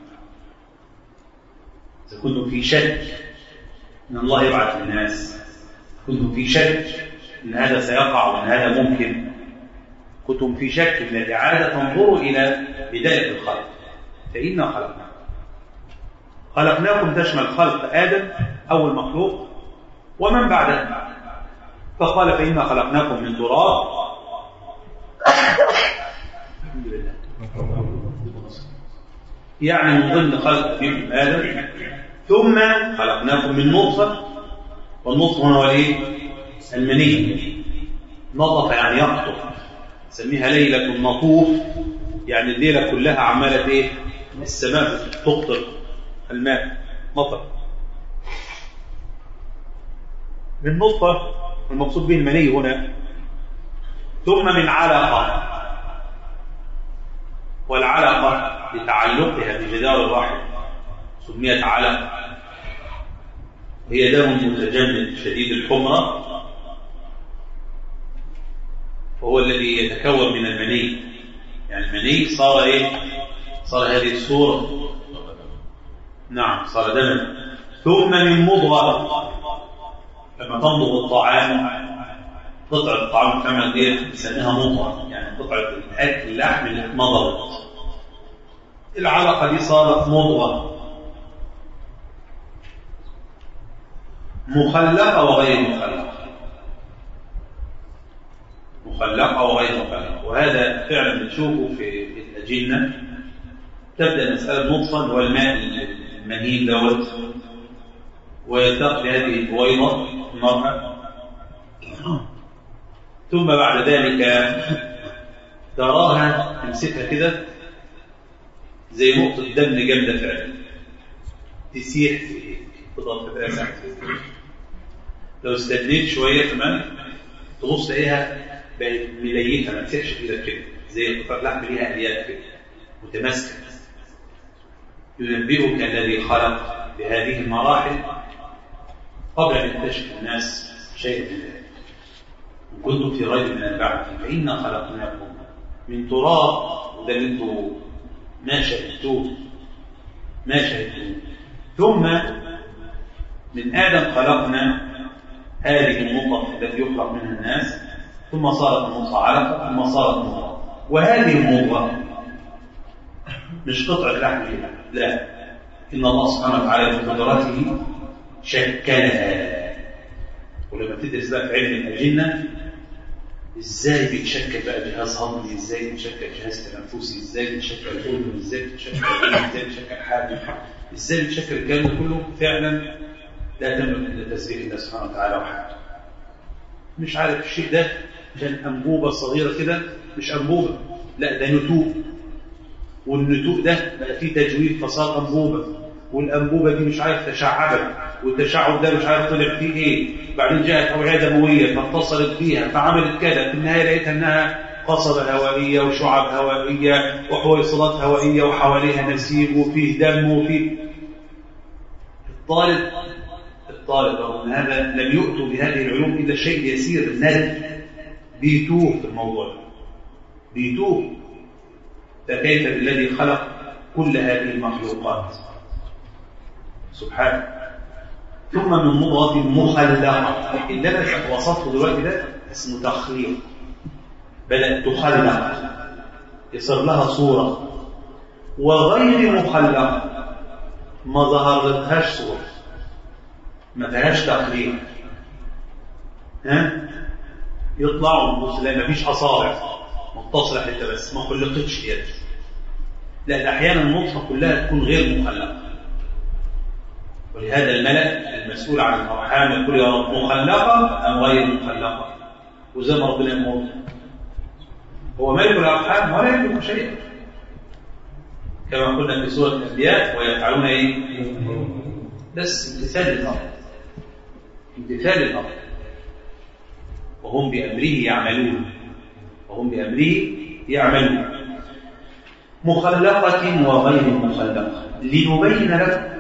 إذا كنتم في شك أن الله يبعث الناس كنتم في شك أن هذا سيقع وأن هذا ممكن كنتم في شك من الإعادة تنظروا إلى بداية الخلق فإنا خلقناكم خلقناكم تشمل خلق آدم أول مخلوق ومن بعده فقال فإنا خلقناكم من تراب الحمد لله يعني من ضمن خلق فيكم آدم ثم خلقناكم من نطفة والنطفة هنا هو الايه؟ المني نطف يعني يقطف نسميها ليلة نطوف يعني الليلة كلها عمالة ايه؟ السماء تقطر الماء مطر من نطفة المقصود به المني هنا ثم من علقة والعلقة لتعلقها بجدار الرحم سميت علقة وهي دم متجمد شديد الحمرة وهو الذي يتكون من المني يعني المني صار ايه صار هذه الصورة نعم صار دما ثم من مضغة لما تمضغ الطعام قطعة الطعام كما ديت نسميها مضغة يعني قطعة الأكل اللحم اللي اتمضغت العلقة دي صارت مضغة مخلقة وغير مخلقة مخلقة وغير مخلقة وهذا فعلا بتشوفه في الأجنة تبدأ مسألة نطفة اللي هو الماء المهين دوت ويلتقي هذه البويضة المرأة ثم بعد ذلك تراها تمسكها كده زي نقطة دم جامدة فعلا تسيح في تضغط في لو استدنيت شوية كمان تبص تلاقيها بقت مليتة ما تسيحش كده كده زي قطعة لحم ليها اليات كده متماسكة ينبئك الذي خلق بهذه المراحل قبل أن يكتشف الناس شيئا من ذلك إن كنتم في ريب من البعث فإنا خلقناكم من تراب وده اللي انتم ما شهدتوه ما شهدتوه ثم من آدم خلقنا هذه النطف التي يخلق منها الناس ثم صارت النطفة علقة ثم صارت مضغة وهذه المضغة مش قطعة لحم لا إن الله سبحانه وتعالى بقدرته شكلها ولما تدرس بقى في علم الأجنة ازاي بيتشكل بقى جهاز هضمي ازاي بيتشكل جهاز تنفسي ازاي بيتشكل الاذن ازاي بيتشكل ازاي بيتشكل حاجه ازاي بيتشكل الكلام ده كله فعلا لا تملك الا تسبيح الله سبحانه وتعالى وحده مش عارف الشيء ده كان انبوبه صغيره كده مش انبوبه لا ده نتوء والنتوء ده بقى فيه تجويد فصار انبوبه والانبوبه دي مش عارف تشعبت والتشعب ده مش عارف طلع فيه ايه بعدين جاءت اوعيه دمويه فاتصلت بيها فعملت كذا في النهايه لقيتها انها قصبة هوائية وشعب هوائية وحويصلات هوائية وحواليها نسيج وفيه دم وفيه الطالب الطالب رغم هذا لم يؤتوا بهذه العلوم إلا شيء يسير الندم بيتوه في الموضوع بيتوه فكيف بالذي خلق كل هذه المخلوقات سبحانه ثم من مضغة مخلقة اللي أنا وصفته دلوقتي ده اسمه تخليق بدأت تخلق يصير لها صورة وغير مخلقة ما ظهرتهاش صور ما فيهاش تقرير ها يطلعوا ونبص لا مفيش اصابع متصله حته بس ما خلقتش يد لان احيانا النطفه كلها تكون غير مخلقه ولهذا الملك المسؤول عن الارحام يقول يا رب مخلقه ام غير مخلقه وزي ما ربنا يقول هو ملك الارحام ولا يملك شيئا كما قلنا في سوره الانبياء ويفعلون ايه بس امتثال الامر امتثال الامر وهم بامره يعملون وهم بامره يعملون مخلقه وغير مخلقه لنبين لكم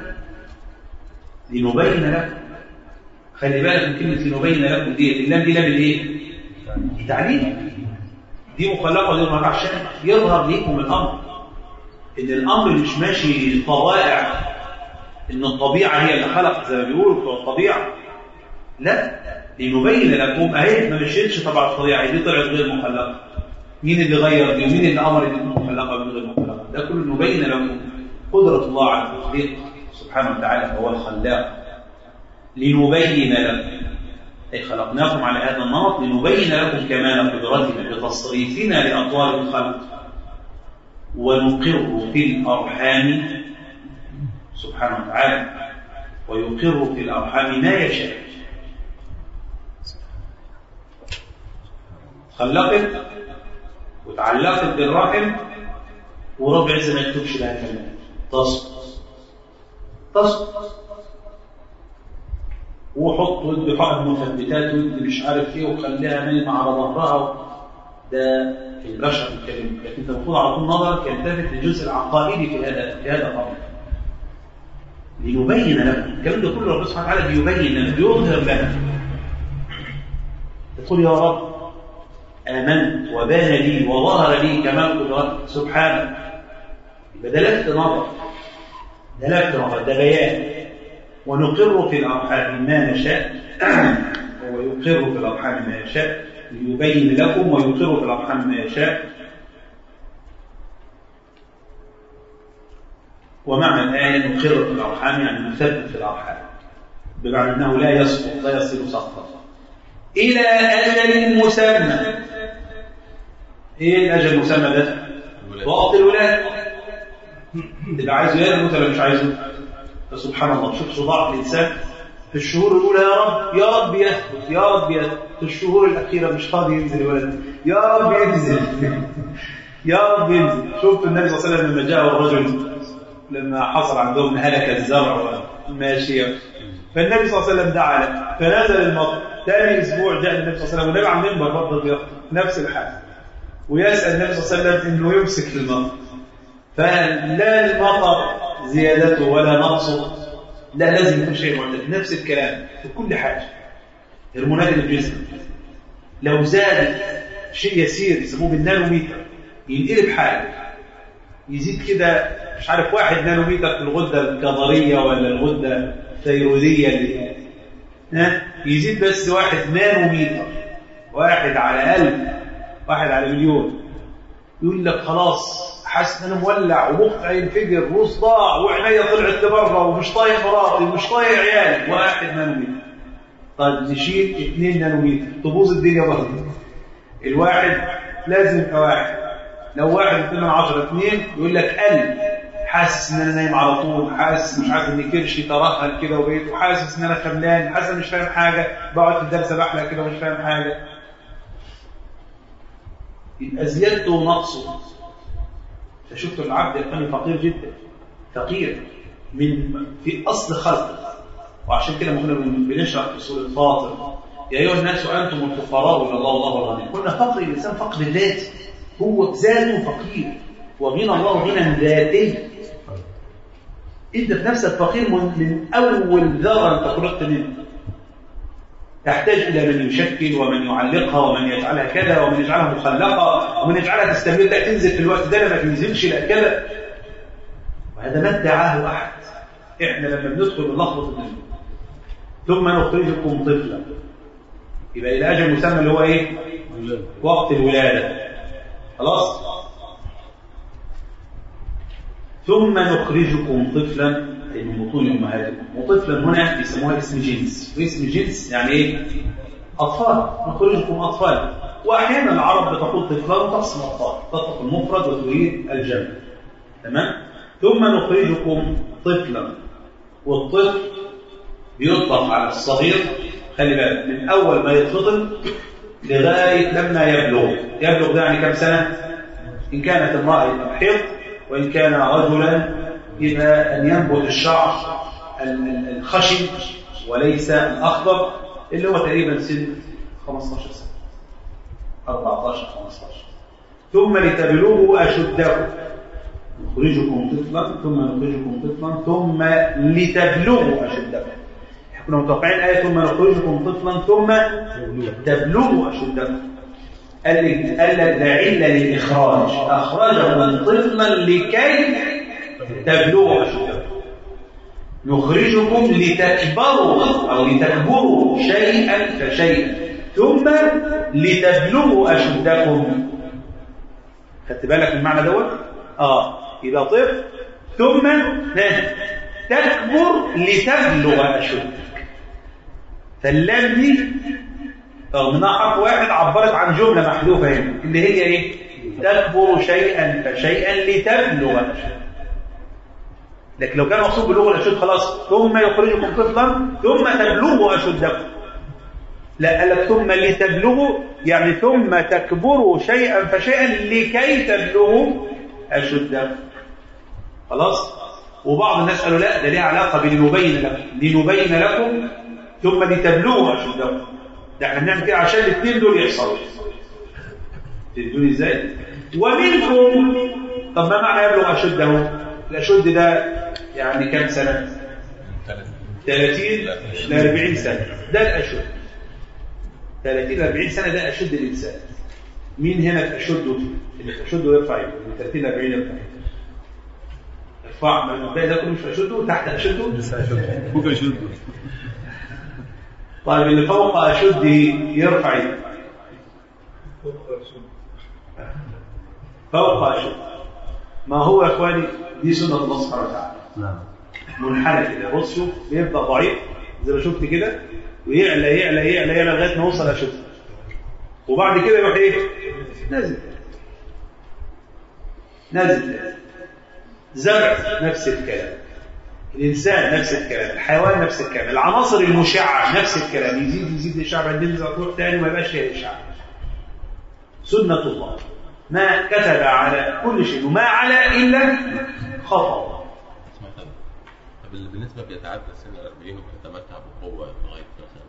لنبين لكم خلي بالك من كلمه لنبين لكم دي اللام دي لام الايه تعليم دي مخلقه ودي مخلقه عشان يظهر ليكم الامر ان الامر مش ماشي طبائع ان الطبيعه هي اللي خلقت زي ما بيقولوا بتوع الطبيعه لا لنبين لكم اهي ما مشيتش طبعا الطبيعه دي طلعت غير مخلقه مين اللي غير دي ومين اللي امر ان تكون مخلقه من غير مخلقه ده كله نبين لكم قدره الله على التخليق سبحانه وتعالى فهو الخلاق لنبين لكم أي خلقناكم على هذا النمط لنبين لكم كمال قدرتنا بتصريفنا لأطوال الخلق ونقر في الأرحام سبحانه وتعالى ويقر في الأرحام ما يشاء خلقت وتعلقت بالرحم ورب عز ما يكتبش لها كلام تسقط تسقط وحط ودي حقن مثبتات ودي مش عارف ايه وخليها نايمه على ظهرها ده في البشر الكريم لكن انت المفروض على طول نظرك يلتفت للجزء العقائدي في هذا في هذا الامر ليبين لكم الكلام ده كله ربنا سبحانه وتعالى بيبين لنا بيظهر لنا يقول يا رب آمنت وبان لي وظهر لي كمال قدرتك سبحانه يبقى ده لفت نظر ده لفت نظر ده بيان ونقر في الأرحام ما نشاء هو يقر في الأرحام ما يشاء ليبين لكم ويقر في الأرحام ما يشاء ومعنى الآية نقر في الأرحام يعني نثبت في الأرحام بمعنى أنه لا يسقط لا يصير سقطا إلى أجل مسمى إيه الأجل المسمى ده؟ وقت الولادة تبقى عايزه يثبت ولا مش عايزه؟ فسبحان الله شوف صداع الإنسان في الشهور الأولى يا رب يا رب يثبت يا رب يثبت في الشهور الأخيرة مش فاضي ينزل الولد يا رب ينزل يا رب ينزل شفت النبي صلى الله عليه وسلم لما جاء الرجل لما حصل عندهم هلك الزرع والماشية فالنبي صلى الله عليه وسلم دعا له فنزل المطر ثاني اسبوع جاء النبي صلى الله عليه وسلم والنبي على المنبر برضه بيخطب نفس الحال ويسال النبي صلى الله عليه وسلم انه يمسك في المطر فلا المطر زيادته ولا نقصه لا لازم يكون شيء معتدل نفس الكلام في كل حاجه هرمونات الجسم لو زاد شيء يسير يسموه بالنانوميتر ينقلب حاجه يزيد كده مش عارف واحد نانوميتر في الغده الكظريه ولا الغده الثيرويديه اللي ها يزيد بس واحد نانوميتر واحد على ألف واحد على مليون يقول لك خلاص حاسس ان انا مولع ومخي هينفجر وصداع وعينيا طلعت لبره ومش طايق مراتي ومش طايق عيالي واحد نانومتر طيب نشيل 2 نانومتر تبوظ الدنيا برضه الواحد لازم يبقى واحد لو واحد 2 من 10 2 يقول لك 1000 حاسس ان انا نايم على طول حاسس مش عارف ان كرشي ترهل كده وبقيت وحاسس ان انا خملان حاسس مش فاهم حاجه بقعد في الدرس بحلق كده ومش فاهم حاجه يبقى زيادته ونقصه فشفتوا العبد الفني فقير جدا فقير من في اصل خلقه وعشان كده ما كنا بنشرح في سوره فاطر يا ايها الناس انتم الفقراء الى الله والله الغني قلنا فقر الانسان فقر ذاتي هو ذاته فقير وغنى الله غنى ذاتي انت في نفسك فقير من اول ذره انت خلقت منه تحتاج إلى من يشكل ومن يعلقها ومن يجعلها كذا ومن يجعلها مخلقة ومن يجعلها تستمر لا تنزل في الوقت ده ما تنزلش لا كذا وهذا ما ادعاه أحد إحنا لما بندخل بنلخبط الدنيا ثم نخرجكم طفلا يبقى إلى أجل مسمى اللي هو إيه؟ وقت الولادة خلاص ثم نخرجكم طفلا من بطون امهاتكم وطفلا هنا بيسموها اسم جنس واسم جنس يعني ايه اطفال نخرجكم اطفال واحيانا العرب بتقول طفلان وتقسم اطفال تطلق المفرد وتريد الجمع تمام ثم نخرجكم طفلا والطفل بيطلق على الصغير خلي بالك من اول ما يتفطم لغايه لما يبلغ يبلغ ده يعني كم سنه ان كانت امراه يبقى محيض وان كان رجلا يبقى ان ينبت الشعر ال- ال- الخشن وليس الاخضر اللي هو تقريبا سن 15 سنه 14 15 ثم لتبلغوا اشدكم نخرجكم طفلا ثم نخرجكم طفلا ثم لتبلغوا اشدكم احنا كنا متوقعين ايه ثم نخرجكم طفلا ثم تبلغوا اشدكم قال لك قال لك لا عله للاخراج اخرجهم طفلا لكي تبلغوا اشدكم نخرجكم لتكبروا او لتكبروا شيئا فشيئا ثم لتبلغوا اشدكم خدت بالك من المعنى دوت اه يبقى طفل ثم ها، تكبر لتبلغ اشدك فاللام دي رغم انها حرف واحد عبرت عن جمله محذوفه هنا اللي هي ايه تكبر شيئا فشيئا لتبلغ اشدك لكن لو كان مقصود بلغه الاشد خلاص ثم يخرجكم طفلا ثم تبلغوا اشدكم لا قال لك ثم لتبلغوا يعني ثم تكبروا شيئا فشيئا لكي تبلغوا أشدكم خلاص وبعض الناس قالوا لا ده ليها علاقة بلنبين لكم لنبين لكم ثم لتبلغوا أشدكم ده احنا بنعمل كده عشان الاثنين دول يحصلوا تدوني ازاي ومنكم طب ما معنى يبلغ أشده الأشد ده يعني كم سنة 30 ل 40 سنة ده الأشد 30 ل 40 سنة ده أشد الإنسان مين هنا في أشده اللي في أشده يرفع يده من 30 ل 40 يرفع يده ارفع من الباقي ده كله مش في أشده تحت أشده فوق يشد طيب اللي فوق أشده يرفع يده فوق أشده ما هو يا إخواني دي سنة الله سبحانه وتعالى نعم منحنى كده بص شوف بيبدا ضعيف زي ما شفت كده ويعلى يعلى يعلى يعلى لغايه ما يوصل اشد وبعد كده يروح ايه نازل نازل زرع نفس الكلام الانسان نفس الكلام الحيوان نفس الكلام العناصر المشعه نفس الكلام يزيد يزيد الاشعاع بعدين ينزل تروح تاني وما يبقاش فيها اشعاع سنه الله ما كتب على كل شيء وما على الا خطأ طب اللي بالنسبه بيتعدى سن ال 40 وبيتمتع بقوه لغايه مثلا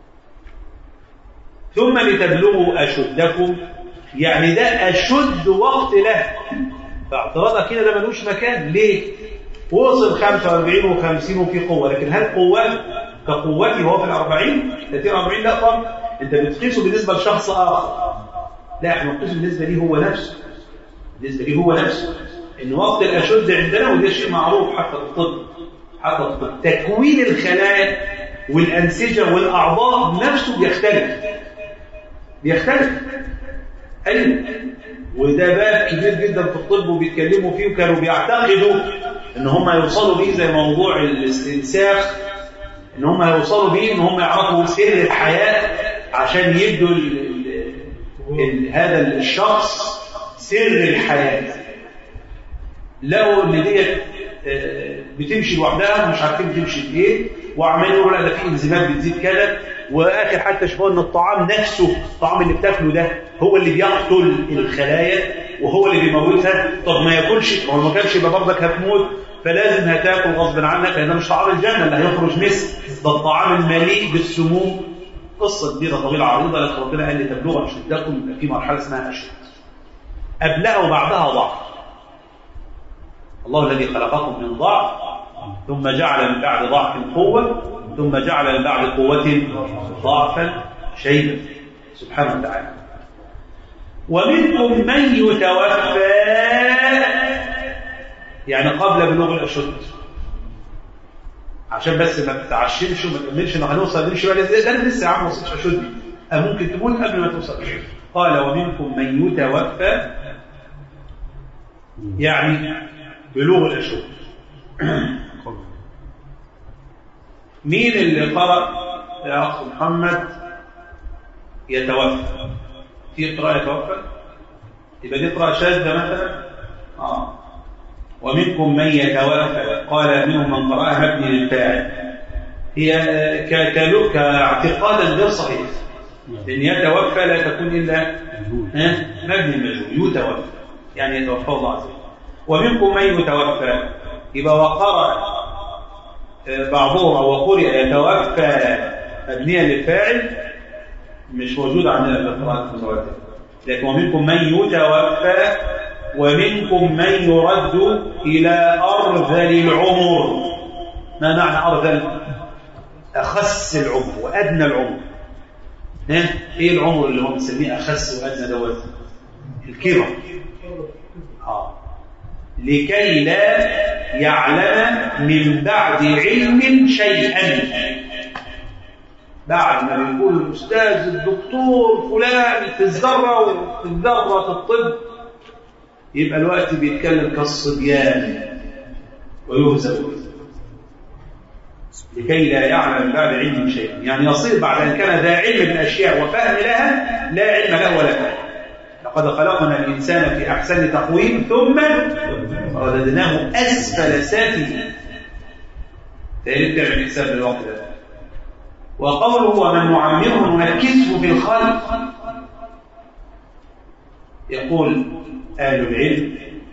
ثم لتبلغوا أشدكم يعني ده أشد وقت له فاعتراضك كده ده ملوش مكان ليه؟ وصل 45 و50 وفي قوة لكن هل قوة كقوتي وهو في الأربعين 30 40 لا طبعا أنت بتقيسه بالنسبة لشخص آخر لا احنا بنقيسه بالنسبة ليه هو نفسه بالنسبة ليه هو نفسه إن وقت الأشد عندنا وده شيء معروف حتى في الطب حتى في الطب تكوين الخلايا والأنسجة والأعضاء نفسه بيختلف بيختلف أيوة وده باب كبير جدا في الطب وبيتكلموا فيه وكانوا بيعتقدوا ان هم يوصلوا بيه زي موضوع الاستنساخ ان هم يوصلوا بيه ان هم يعرفوا سر الحياة عشان يدوا ال ال ال هذا الشخص سر الحياة لقوا ان ديت آه، بتمشي لوحدها ومش عارفين تمشي بايه وعمالين يقولوا لا ده في انزيمات بتزيد كذا واخر حتى شافوا ان الطعام نفسه الطعام اللي بتاكله ده هو اللي بيقتل الخلايا وهو اللي بيموتها طب ما ياكلش ما هو ما كانش يبقى برضك هتموت فلازم هتاكل غصب عنك لان ده مش طعام الجنه اللي هيخرج مثل ده الطعام المليء بالسموم قصه كبيره طويله عريضه لكن ربنا قال لي تبلغوا اشدكم يبقى في مرحله اسمها اشد قبلها وبعدها ضعف الله الذي خلقكم من ضعف ثم جعل من بعد ضعف قوة ثم جعل من بعد قوة ضعفا شيبا سبحانه وتعالى ومنكم من يتوفى يعني قبل بلوغ الأشد عشان بس ما تتعشمش وما تأملش ان هنوصل نمشي بقى ازاي ده انا لسه يا عم ما وصلتش اشد أه ممكن تموت قبل ما توصل اشد قال ومنكم من يتوفى يعني بلوغ الاشد مين اللي قرأ يا أخ محمد يتوفى في قراءة يتوفى يبقى دي قراءة شاذة مثلا آه ومنكم من يتوفى قال منهم من قرأها مبني للفاعل هي ك- كلو- كاعتقادا غير صحيح لأن يتوفى لا تكون إلا ها؟ مبني المجهول يتوفى يعني يتوفى الله عز وجل ومنكم من يتوفى يبقى وقرأ آه، بعضهم أو وقرئ يتوفى مبنيا للفاعل مش موجود عندنا في القراءات المتواترة لكن ومنكم من يتوفى ومنكم من يرد إلى أرذل العمر ما معنى أرذل؟ أخس العمر وأدنى العمر ها؟ إيه العمر اللي هو بنسميه أخس وأدنى دوت؟ الكبر آه. لكي لا يعلم من بعد علم شيئا بعد ما بيقول الأستاذ الدكتور فلان في الذرة وفي الذرة في الطب يبقى الوقت بيتكلم كالصبيان ويهزأ لكي لا يعلم من بعد علم شيئا يعني يصير بعد أن كان ذا علم بالأشياء وفهم لها لا علم له ولا فهم لقد خلقنا الإنسان في أحسن تقويم ثم رددناه أسفل سافلين تاريخ تعمل حساب للوقت ده وقوله ومن نعمره ننكسه في الخلق يقول أهل العلم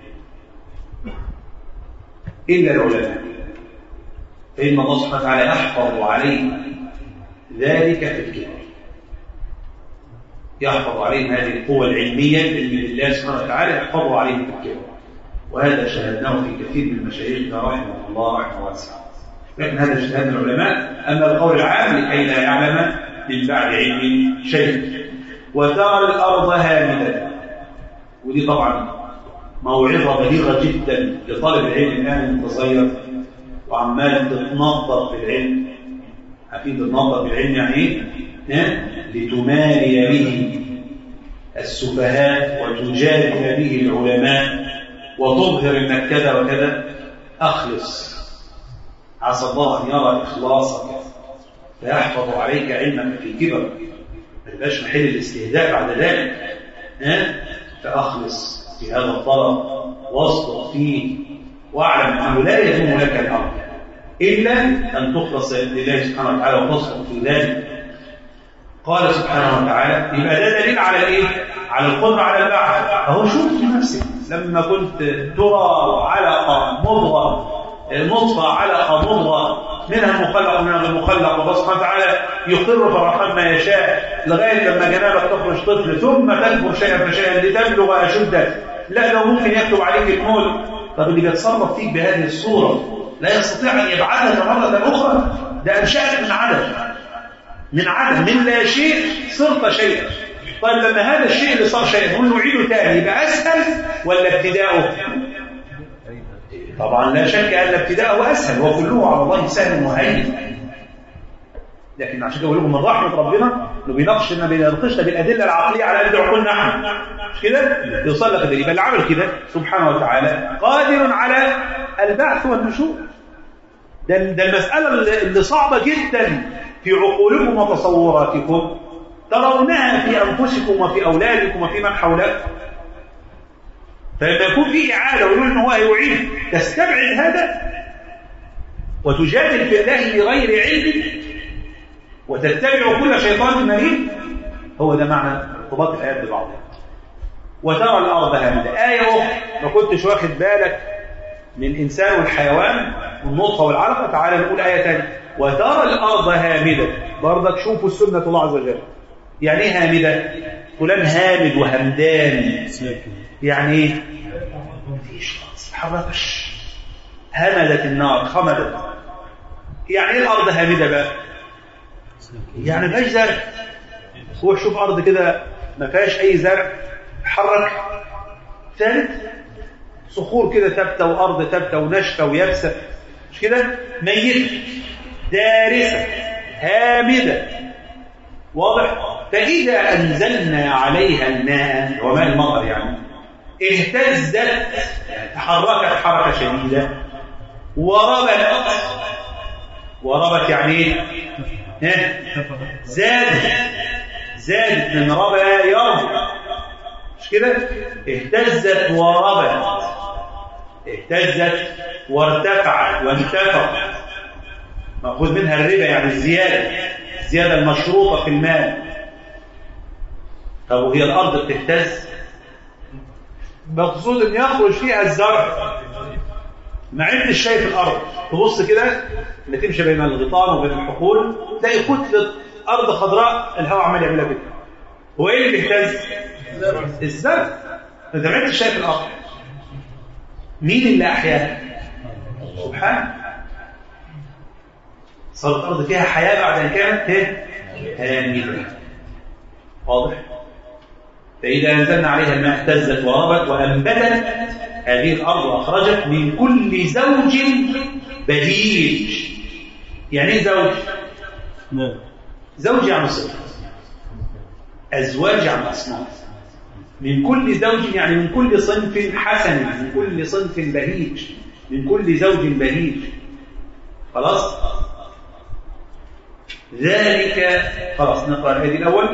إلا العلماء فإن الله سبحانه وتعالى يحفظ عليه ذلك في الكبر يحفظ عليهم هذه القوة العلمية اللي الله سبحانه وتعالى يحفظ عليهم في الكبر وهذا شاهدناه في كثير من مشايخنا رحمه الله رحمه واسعة لكن هذا اجتهاد العلماء أما القول العام لكي لا يعلم من بعد علم شيء وترى الأرض هامدة ودي طبعا موعظة بليغة جدا لطالب العلم الآن المتصير وعمال تتنطط في العلم عارفين تتنطط في العلم يعني ايه؟ ها؟ لتماري به السفهاء وتجادل به العلماء وتظهر انك كذا وكذا اخلص عسى الله ان يرى اخلاصك فيحفظ عليك علمك في الكبر ما تبقاش محل الاستهزاء بعد ذلك ها؟ فاخلص في هذا الطلب واصدق فيه واعلم انه لا يدوم لك الامر الا ان تخلص لله سبحانه وتعالى وتصدق في ذلك قال سبحانه وتعالى يبقى ده دليل على الايه؟ على القدره على البعث اهو شوف في نفسك لما كنت ترى علقه مضغه نطفه علقه مضغه منها المخلق ومنها المخلق الله سبحانه وتعالى يقر في الرحمن ما يشاء لغايه لما جنابك تخرج طفل ثم تكبر شيئا فشيئا لتبلغ اشدك لا لو ممكن يكتب عليك الموت طب اللي بيتصرف فيك بهذه الصوره لا يستطيع ان يبعثك مره اخرى ده انشاك من عدم من عدم من لا شيء صرت شيئا طيب لما هذا الشيء اللي صار شيئا نقول نعيده تاني يبقى اسهل ولا ابتداؤه طبعا لا شك ان ابتداؤه اسهل وكله على الله سهل وهين لكن عشان كده بقول لكم من رحمه ربنا انه بيناقشنا بيناقشنا بالادله العقليه على قد عقولنا احنا مش كده؟ يوصل لك الدليل يبقى اللي عمل كده سبحانه وتعالى قادر على البعث والنشور ده ده المساله اللي صعبه جدا في عقولكم وتصوراتكم ترونها في انفسكم وفي اولادكم وفي من حولكم فلما يكون في اعاده ويقول ان هو هيعيد تستبعد هذا وتجادل في الله بغير علم وتتبع كل شيطان مريد هو ده معنى ارتباط الايات ببعضها وترى الارض هامده ايه اخرى ما كنتش واخد بالك من الانسان والحيوان والنطفه والعلقه تعالى نقول ايه ثانيه وترى الارض هامده برضك شوفوا السنه الله عز وجل يعني ايه هامده فلان هامد وهمدان يعني ايه مفيش خالص تحركش همدت النار خمدت يعني ايه الارض هامده بقى يعني ما فيهاش زرع روح شوف ارض كده ما فيهاش اي زرع حرك ثالث صخور كده ثابته وارض ثابته وناشفه ويابسه مش كده ميته دارسه هامده واضح فاذا انزلنا عليها الماء وماء المطر يعني اهتزت يعني تحركت حركه شديده وربت وربت يعني ايه ها زاد زاد من ربى يربو مش كده اهتزت وربت اهتزت وارتفعت وانتفقت مأخوذ منها الربا يعني الزيادة الزيادة المشروطة في المال طب وهي الأرض بتهتز مقصود ان يخرج فيها الزرع ما عندش شايف الارض تبص كده اللي تمشي بين الغيطان وبين الحقول تلاقي كتله ارض خضراء الهواء عمال يعملها كده هو ايه اللي بيهتز الزرع انت ما عندش شايف الارض مين اللي احياها سبحانه صارت الارض فيها حياه بعد ان كانت ايه هامده واضح فإذا أنزلنا عليها الماء اهتزت وربت وأنبتت هذه الأرض وأخرجت من كل زوج بهيج يعني إيه زوج؟ نعم زوج يعني صفر أزواج يعني أصناف من كل زوج يعني من كل صنف حسن من كل صنف بهيج من كل زوج بهيج خلاص ذلك خلاص نقرأ الآية الأول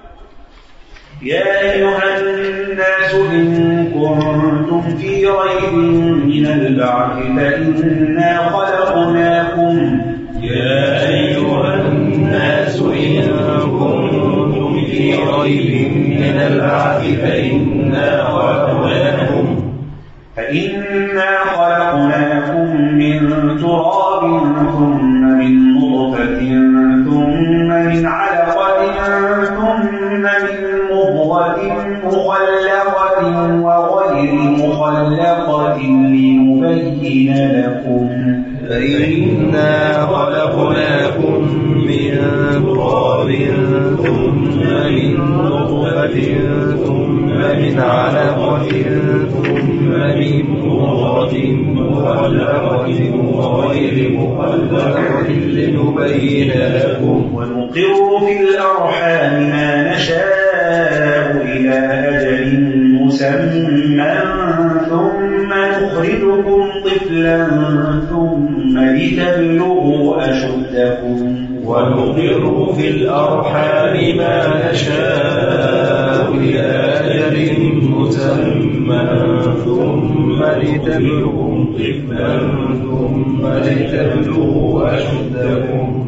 يا أيها الناس إن كنتم في ريب من البعث فإنا خلقناكم يا أيها الناس إن كنتم في ريب من البعث فإنا خلقناكم فإنا خلقناكم من تراب ثم من نطفة ثم من علقة ثم من مضغة مخلقة وغير مخلقة لنبين لكم فإنا خلقناكم من تراب ثم من نطفة ثم من علقة ثم من مضغة مخلقة وغير مخلقة لنبين لكم ونقر في الأرحام ما نشاء إلى أجل مسمى ثم نخرجكم طفلا ثم لتبلغوا أشدكم ونقر في الأرحام ما نشاء إلى أجل مسمى ثم لتبلغوا طفلا ثم لتبلغوا أشدكم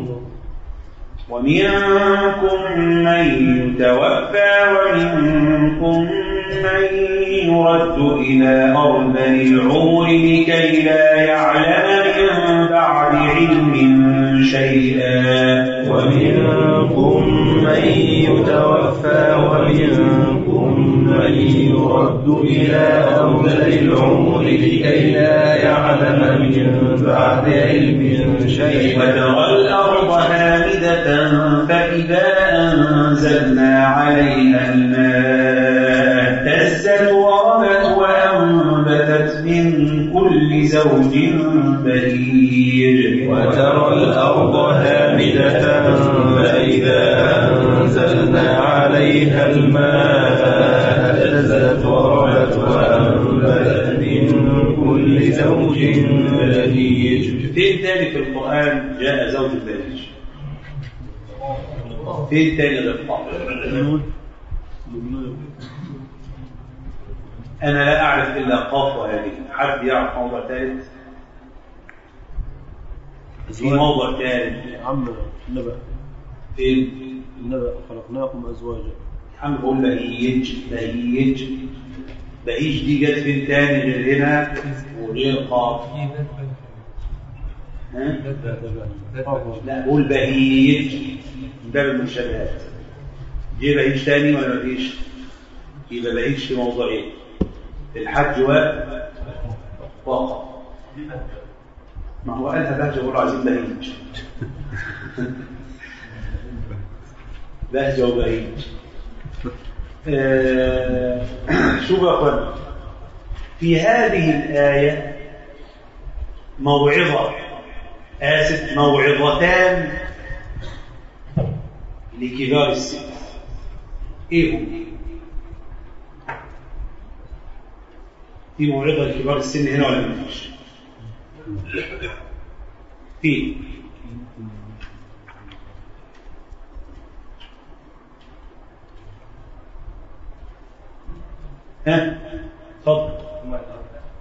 ومنكم من يتوفى ومنكم من يرد إلى أرض العمر لكي لا يعلم من بعد علم شيئا ومنكم من يتوفى ومنكم من يرد إلى أرض العمر لكي لا يعلم من بعد علم شيئا وترى الأرض هامدة فإذا أنزلنا عليها الماء اهتزت وربت وأنبتت من كل زوج بهيج وترى الأرض هامدة فإذا أنزلنا عليها الماء اهتزت وربت وأنبتت من كل زوج بهيج فين تاني في القرآن جاء زوج بهيج فين تاني غير طه أنا لا أعرف إلا قاف وهذه حد يعرف موضع ثالث في موضع ثالث عم النبأ فين النبأ خلقناكم أزواجا يا عم بقول بهيج بهيج بهيج دي جت فين تاني غير هنا وغير قاف ها؟ لا بقول بهيج من باب المنشبهات جه بهيج تاني ولا مفيش؟ يبقى بهيج في موضوعين الحج وقف ما هو قالها بهجة يقول عايزين بهيج بهجة وبهيج آه، شوفوا يا اخوان في هذه الآية موعظة آسف موعظتان لكبار السن ايه هم؟ في موعظة لكبار السن هنا ولا مفيش؟ في ها اتفضل ثم الأرض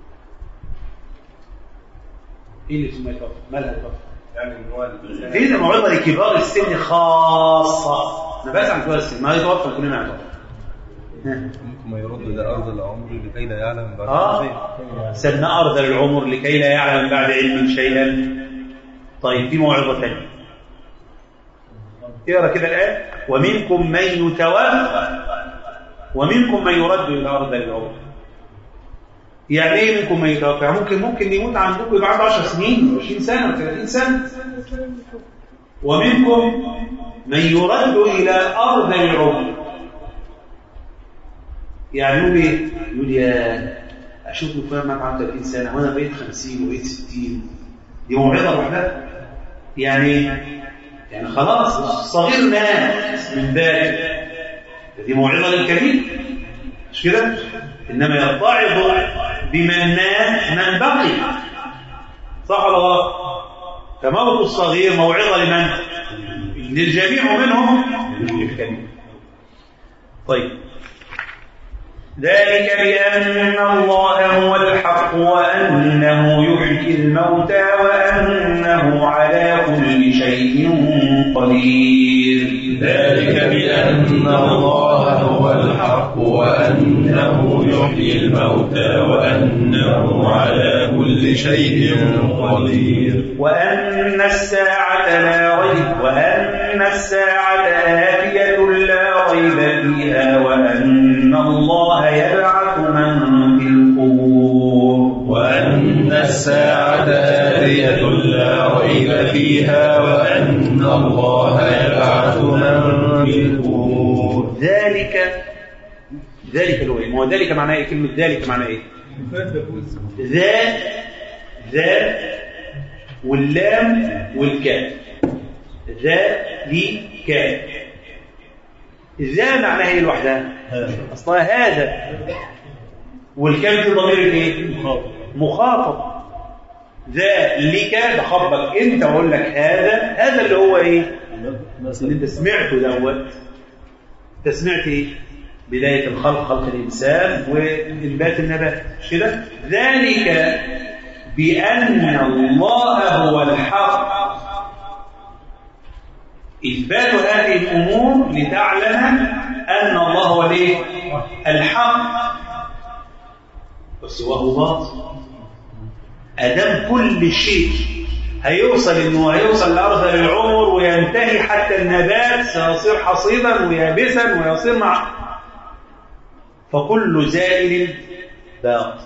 ايه اللي ثم يتوفى مالها توفى يعني إن هو الإنسان- فين الموعظه لكبار السن خاصه انا بس عن كبار السن ما يتوفى كلنا نتوفى ها. ثم يرد إلى أرض العمر لكي لا يعلم بعد اه سن ارذل العمر لكي لا يعلم بعد علم شيئا طيب في موعظه ثانيه اقرا كده الايه ومنكم من يتوفى ومنكم من يرد الى ارض العمر يعني ايه منكم من يتوفى يعني ممكن ممكن يموت عندكم يبقى عنده 10 سنين 20 سنه 30 سنه ومنكم من يرد الى ارض العمر يعني يقول ايه؟ يقول يا اشوف فلان مات عنده 30 سنه وانا بقيت 50 وبقيت 60 دي موعظه لوحدها يعني يعني خلاص الصغير مات من بالك دي موعظه للكبير مش كده؟ انما يتعظ بما مات من بقي صح ولا غلط؟ فموت الصغير موعظه لمن؟ للجميع منهم للكبير طيب ذلك بأن الله هو الحق وأنه يحيي الموتى وأنه على كل شيء قدير ذلك بأن الله هو الحق وأنه يحيي الموتى وأنه على كل شيء قدير وأن الساعة لا ريب وأن الساعة آتية لا ريب فيها وأن الله يبعث من في القبور وأن الساعة آتية لا ريب فيها وأن الله يبعث من في القبور ذلك ذلك اللي هو ايه؟ ما هو ذلك معناه ايه؟ كلمة ذلك معناه ايه؟ ذا ذا واللام والكاف ذلك ذا معناها ايه لوحدها؟ اصلها هذا والكاف دي ضمير ايه؟ مخاطب ذلك بخبك انت واقول لك هذا هذا اللي هو ايه؟ اللي انت سمعته دوت انت سمعت ايه؟ بداية الخلق خلق الإنسان وإنبات النبات مش كده؟ ذلك بأن الله هو الحق إثبات هذه الأمور لتعلم أن الله هو الإيه؟ الحق وسواه باطل أدام كل شيء هيوصل انه هيوصل لارض العمر وينتهي حتى النبات سيصير حصيدا ويابسا ويصير مع فكل زائل باطل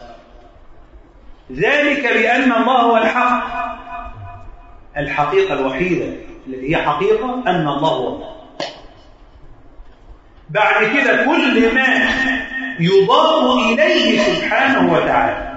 ذلك بان الله هو الحق الحقيقه الوحيده التي هي حقيقه ان الله هو الله بعد كده كل ما يضاف اليه سبحانه وتعالى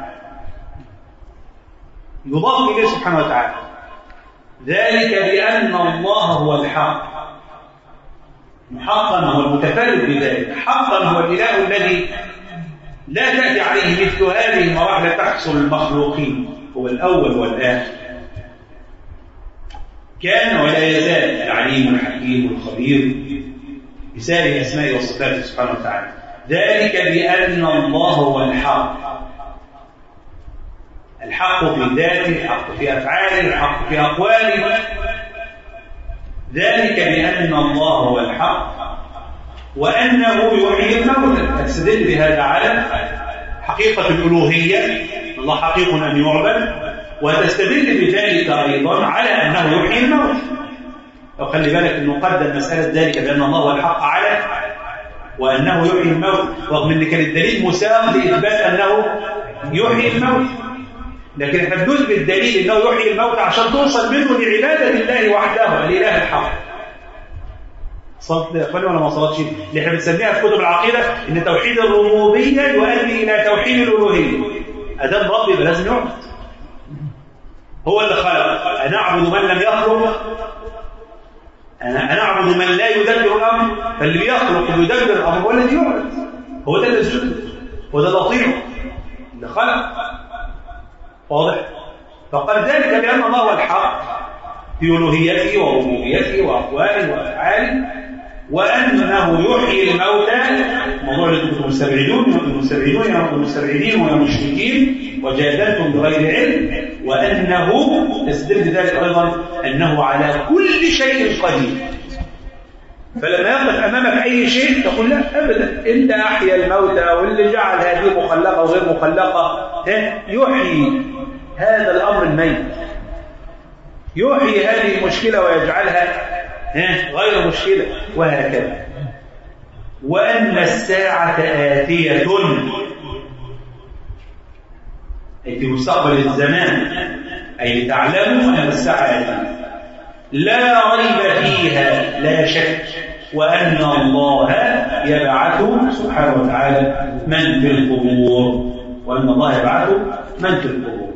يضاف إليه سبحانه وتعالى ذلك بأن الله هو الحق حقا هو المتفرد بذلك حقا هو الإله الذي لا تأتي عليه مثل هذه المراحل تحصل المخلوقين هو الأول والآخر كان ولا يزال العليم الحكيم الخبير بسائر الأسماء والصفات سبحانه وتعالى ذلك بأن الله هو الحق الحق في ذاته الحق في أفعاله الحق في أقواله ذلك بأن الله هو الحق وأنه يحيي الموتى تستدل بهذا على حقيقة الألوهية الله حقيق أن يعبد وتستدل بذلك أيضا على أنه يحيي الموت لو خلي بالك أنه قدم مسألة ذلك بأن الله هو الحق على وأنه يحيي الموت رغم أن كان الدليل مساق لإثبات أنه يحيي الموت لكن احنا بنثبت دليل انه يحيي الموت عشان توصل منه لعباده الله وحده الاله الحق. صلت يا اخواني ولا ما صلتش؟ اللي احنا بنسميها في كتب العقيده ان توحيد الربوبيه يؤدي الى توحيد الالوهيه. ادام رب يبقى لازم يعبد. هو اللي خلق، انا اعبد من لم يخلق انا انا اعبد من لا يدبر الامر فاللي بيخلق ويدبر الامر هو الذي يعبد. هو ده اللي يسجد هو ده اللي اطيعه اللي خلق واضح فقال ذلك بأن الله هو الحق في ألوهيته وربوبيته وأقواله وأفعاله وأنه يحيي الموتى موضوع كنتم مستبعدون مستبعدون يا مستبعدين ويا مشركين وجادلتم بغير علم وأنه تستدل ذلك أيضا أنه على كل شيء قدير فلما يقف أمامك أي شيء تقول لا أبدا إلا أحيا الموتى واللي جعل هذه مخلقة وغير مخلقة يحيي هذا الأمر الميت يحيي هذه المشكلة ويجعلها غير مشكلة وهكذا وأن الساعة آتية أي في مستقبل الزمان أي لتعلموا أن الساعة آتية لا ريب فيها لا شك وأن الله يبعث سبحانه وتعالى من في القبور وأن الله يبعث من في القبور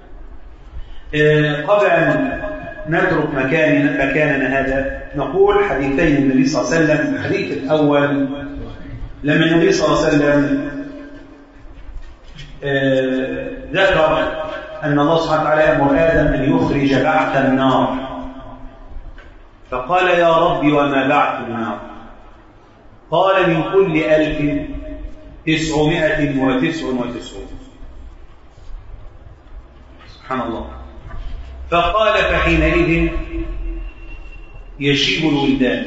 قبل أن نترك مكاننا مكاننا هذا نقول حديثين النبي صلى الله عليه وسلم الحديث الأول لما النبي صلى الله عليه وسلم ذكر أن الله سبحانه وتعالى يأمر آدم أن يخرج بعث النار فقال يا ربي وما بعث النار قال من كل ألف تسعمائة وتسع وتسعون سبحان الله فقال فحينئذ يشيب الولدان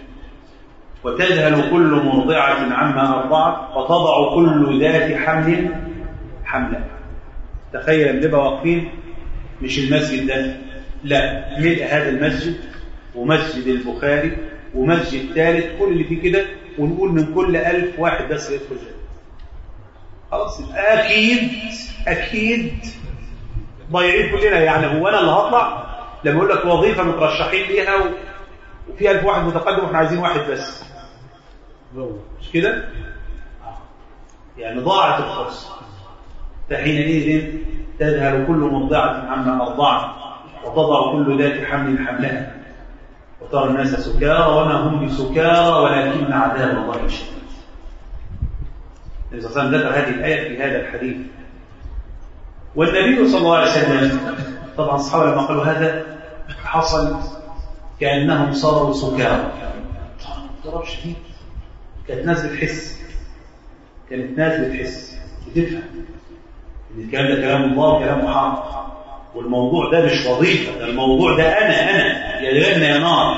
وتذهل كل مرضعة عما أرضعت وتضع كل ذات حمل حملا تخيل نبقى واقفين مش المسجد ده لا ملء هذا المسجد ومسجد البخاري ومسجد ثالث كل اللي فيه كده ونقول من كل ألف واحد بس يدخل جنة خلاص أكيد أكيد ضايعين كلنا يعني هو أنا اللي هطلع لما أقول لك وظيفة مترشحين ليها و... وفي ألف واحد متقدم واحنا عايزين واحد بس مش كده؟ يعني ضاعت الفرصة فحينئذ تذهل كل مرضعة عما أرضعت وتضع كل ذات حمل حملها وترى الناس سكارى وما هم بسكارى ولكن عذاب الله شديد النبي صلى الله عليه وسلم ذكر هذه الآية في هذا الحديث والنبي صلى الله عليه وسلم طبعا الصحابة لما قالوا هذا حصل كأنهم صاروا سكارى اضطراب شديد كانت ناس بتحس كانت ناس بتحس بتفهم ان الكلام ده كلام الله كلام حق والموضوع ده مش وظيفه ده الموضوع ده انا انا يا جنه يا نار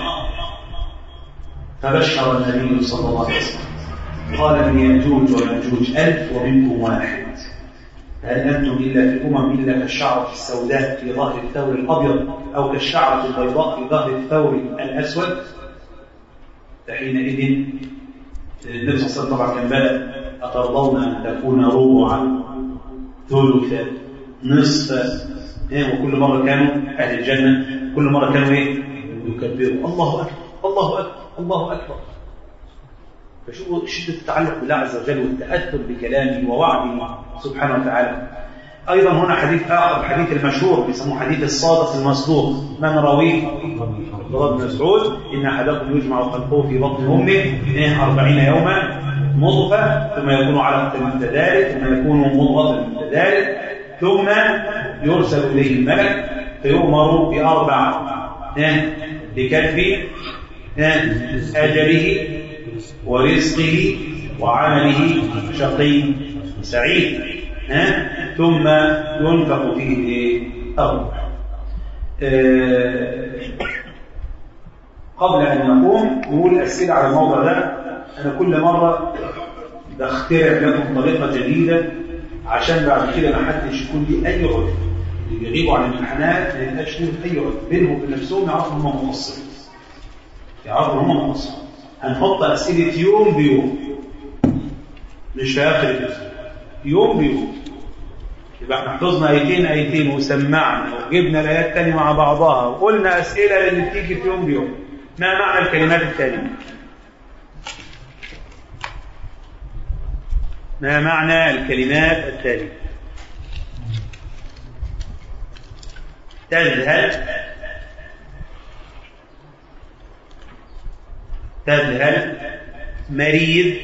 فبشر النبي صلى الله عليه وسلم قال من ياجوج وماجوج الف ومنكم واحد هل انتم الا في الامم الا كالشعره السوداء في ظهر الثور الابيض او كالشعره البيضاء في ظهر الثور الاسود فحينئذ النبي صلى الله عليه وسلم طبعا كان بدا اترضون ان تكون ربعا ثلثا نصف إيه وكل مرة كانوا أهل الجنة كل مرة كانوا إيه يكبروا الله أكبر الله أكبر الله أكبر فشوفوا شدة التعلق بالله عز وجل والتأثر بكلامه ووعده سبحانه وتعالى أيضا هنا حديث آخر الحديث المشهور بيسموه حديث الصادق المصدوق من راويه عبد الله بن مسعود إن أحدكم يجمع خلقه في بطن أمه أربعين يوما مضغة ثم يكون علقة مثل ذلك ثم يكون مضغة مثل ذلك ثم يرسل إليه الملك فيؤمر بأربع بكتب أجله ورزقه وعمله شقي سعيد ثم ينفق فيه الروح قبل أن نقوم نقول أسئلة على الموضوع ده أنا كل مرة بخترع لكم طريقة جديدة عشان بعد كده ما حدش يكون لي أي عذر اللي بيغيبوا عن الامتحانات ما يبقاش لهم أي عذر بينهم وبين نفسهم يعرفوا هم مقصرين يعرفوا هم مقصرين هنحط أسئلة يوم بيوم مش في آخر الأسبوع يوم بيوم يبقى احنا حفظنا ايتين ايتين وسمعنا وجبنا الايات تاني مع بعضها وقلنا اسئله اللي بتيجي في يوم بيوم ما معنى الكلمات التاليه ما معنى الكلمات التاليه تذهل تذهل مريض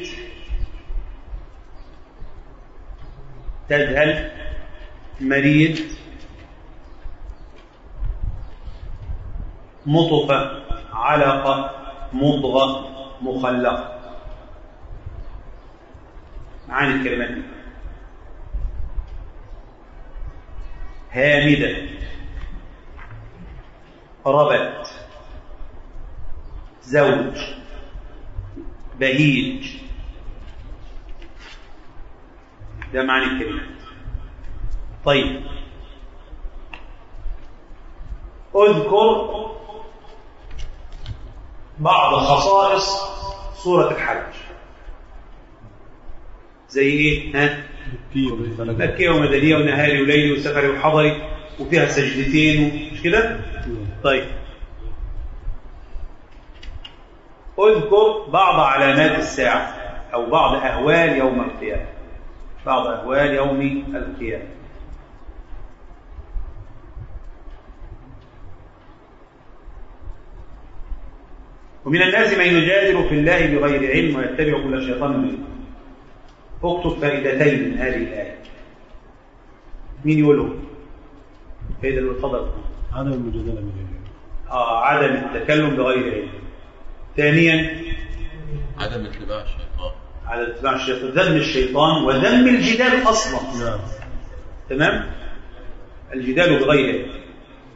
تذهل مريض مطفة علقة مضغة مخلقة معاني الكلمات دي هامدة ربت زوج بهيج ده معنى الكلمات طيب اذكر بعض خصائص سورة الحج زي ايه ها مكية ومدنية ونهاري وليلي وسفري وحضري وفيها سجدتين مش كده طيب اذكر بعض علامات الساعة أو بعض أهوال يوم القيامة بعض أهوال يوم القيامة ومن الناس من يجادل في الله بغير علم ويتبع كل شيطان مريد اكتب فائدتين من هذه الآية مين يقولهم؟ فائدة الفضل عدم المجادلة من غير آه عدم التكلم بغير علم ثانيا عدم اتباع الشيطان على اتباع الشيطان ذم الشيطان وذم الجدال اصلا نعم تمام الجدال بغير علم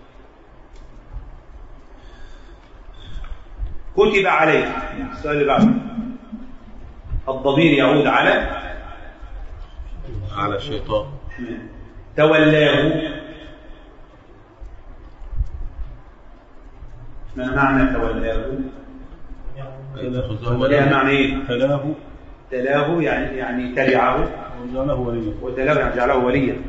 كتب عليه السؤال اللي بعده الضمير يعود على على الشيطان تولاه ما معنى تولاه؟ تولاه معنى ايه؟ تلاه تلاه يعني يعني تبعه وجعله وليا وتلاه يعني جعله وليا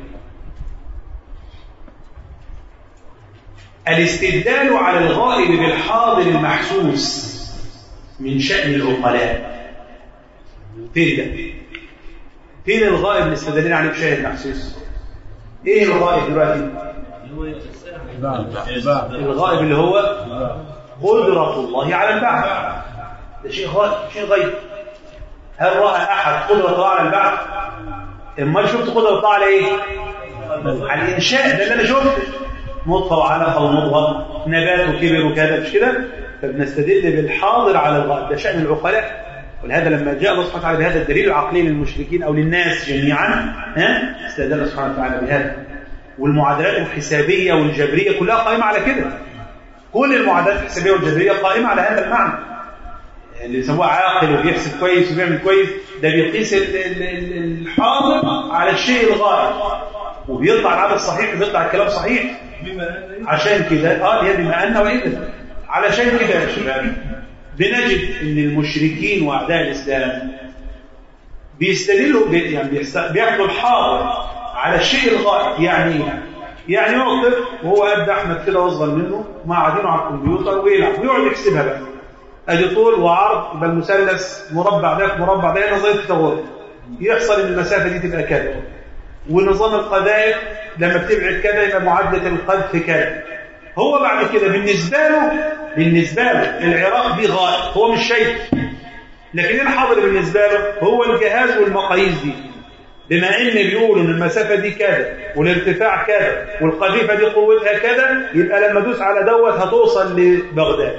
الاستدلال على الغائب بالحاضر المحسوس من شأن العقلاء فين ده؟ فين الغائب اللي استدلنا عليه بشأن المحسوس؟ ايه الغائب دلوقتي؟ بعد بعد الغائب اللي هو قدرة الله على البعث ده شيء غائب شيء غيب هل رأى أحد قدرة الله على البعث؟ امال شفت قدرة الله على ايه؟ على الإنشاء ده اللي أنا شفته نطفة وعلقة ومضغة نبات وكبر وكذا مش كده؟ فبنستدل بالحاضر على الغائب ده شأن العقلاء ولهذا لما جاء الله سبحانه وتعالى بهذا الدليل العقلي للمشركين أو للناس جميعا ها استدل الله سبحانه وتعالى بهذا والمعادلات الحسابية والجبرية كلها قائمة على كده كل المعادلات الحسابية والجبرية قائمة على هذا المعنى اللي يسموه عاقل وبيحسب كويس وبيعمل كويس ده بيقيس ال- ال- ال- الحاضر على الشيء الغائب وبيطلع العدد صحيح وبيطلع الكلام صحيح عشان كده اه هي بما ان واذا علشان كده يا شباب بنجد ان المشركين واعداء الاسلام بيستدلوا بي- يعني بيست- بياخدوا الحاضر على الشيء الغائب يعني ايه؟ يعني يقف وهو قد احمد كده واصغر منه مع قاعدينه على الكمبيوتر ويلعب ويقعد يحسبها بقى ادي طول وعرض يبقى المثلث مربع ده في مربع ده هي نظريه التغير يحصل ان المسافه دي تبقى كذا ونظام القذائف لما بتبعد كذا يبقى معادله القذف كذا هو بعد كده بالنسبه له بالنسبه له العراق دي غائب هو مش شايف لكن الحاضر بالنسبه له هو الجهاز والمقاييس دي بما ان بيقولوا ان المسافه دي كذا والارتفاع كذا والقذيفه دي قوتها كذا يبقى لما ادوس على دوت هتوصل لبغداد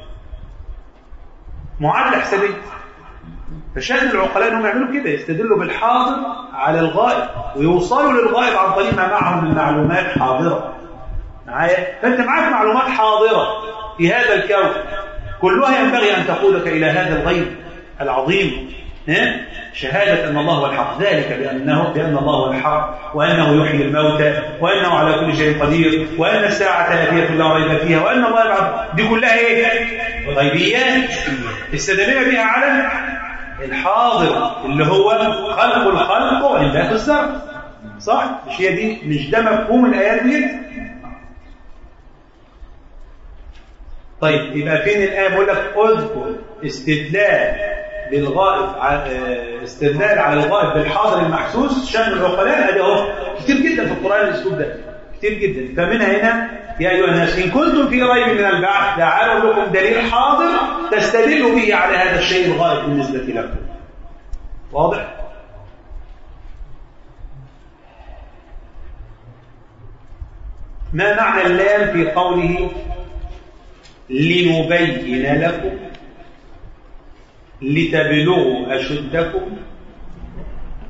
معادله حسابيه فشأن العقلاء انهم يعملوا كده يستدلوا بالحاضر على الغائب ويوصلوا للغائب عن طريق ما معهم من معلومات حاضره معايا فانت معاك معلومات حاضره في هذا الكون كلها ينبغي ان تقودك الى هذا الغيب العظيم ها؟ شهادة أن الله هو الحق ذلك بأنه بأن الله هو الحق وأنه يحيي الموتى وأنه على كل شيء قدير وأن الساعة آتية لا ريب فيها وأن الله يبعث دي كلها إيه؟ غيبيات استدلنا بها على الحاضر اللي هو خلق الخلق وإنبات الزرع صح؟ مش هي دي مش ده مفهوم الآيات دي؟ طيب يبقى فين الآية بقول لك اذكر استدلال بالغائب ع- آه، استدلال على الغائب بالحاضر المحسوس شأن العقلاء ادي اهو كتير جدا في القرآن الاسلوب ده كتير جدا فمنها هنا يا ايها الناس ان كنتم في ريب من البعث تعالوا لكم دليل حاضر تستدلوا به على هذا الشيء الغائب بالنسبة لكم واضح؟ ما معنى اللام في قوله لنبين لكم لتبلغوا أشدكم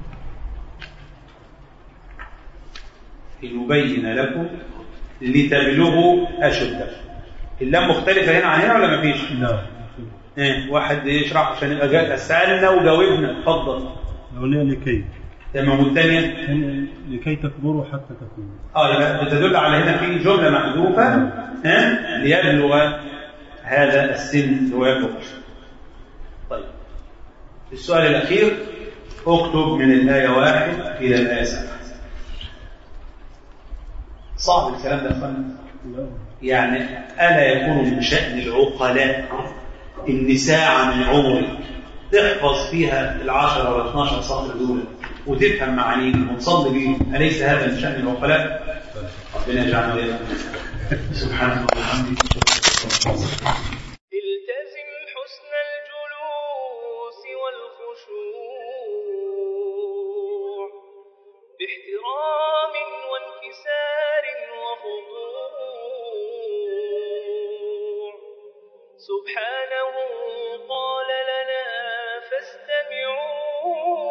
ليبين لكم لتبلغوا أشدكم اللام مختلفة هنا عن هنا ولا مفيش؟ نعم إيه واحد يشرح عشان يبقى جاء سألنا وجاوبنا اتفضل الأولية لكي تمام والثانية يعني لكي تكبروا حتى تكونوا اه يبقى بتدل على هنا في جملة محذوفة ها ليبلغ هذا السن اللي هو يبلغ طيب السؤال الأخير اكتب من الآية واحد إلى الآية سبعة صعب الكلام ده يا اخوانا يعني ألا يكون من شأن العقلاء إن ساعة من عمرك تحفظ فيها العشرة ولا 12 سطر دول وتفهم معانيهم وتصلي بيهم أليس هذا من شأن العقلاء؟ ربنا يجعلنا وإياكم سبحانه وبحمده التزم حسن الجلوس والخشوع باحترام وانكسار وخضوع سبحانه قال لنا فاستمعوا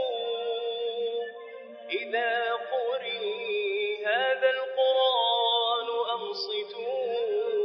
إذا قرئ هذا القرآن أنصتوا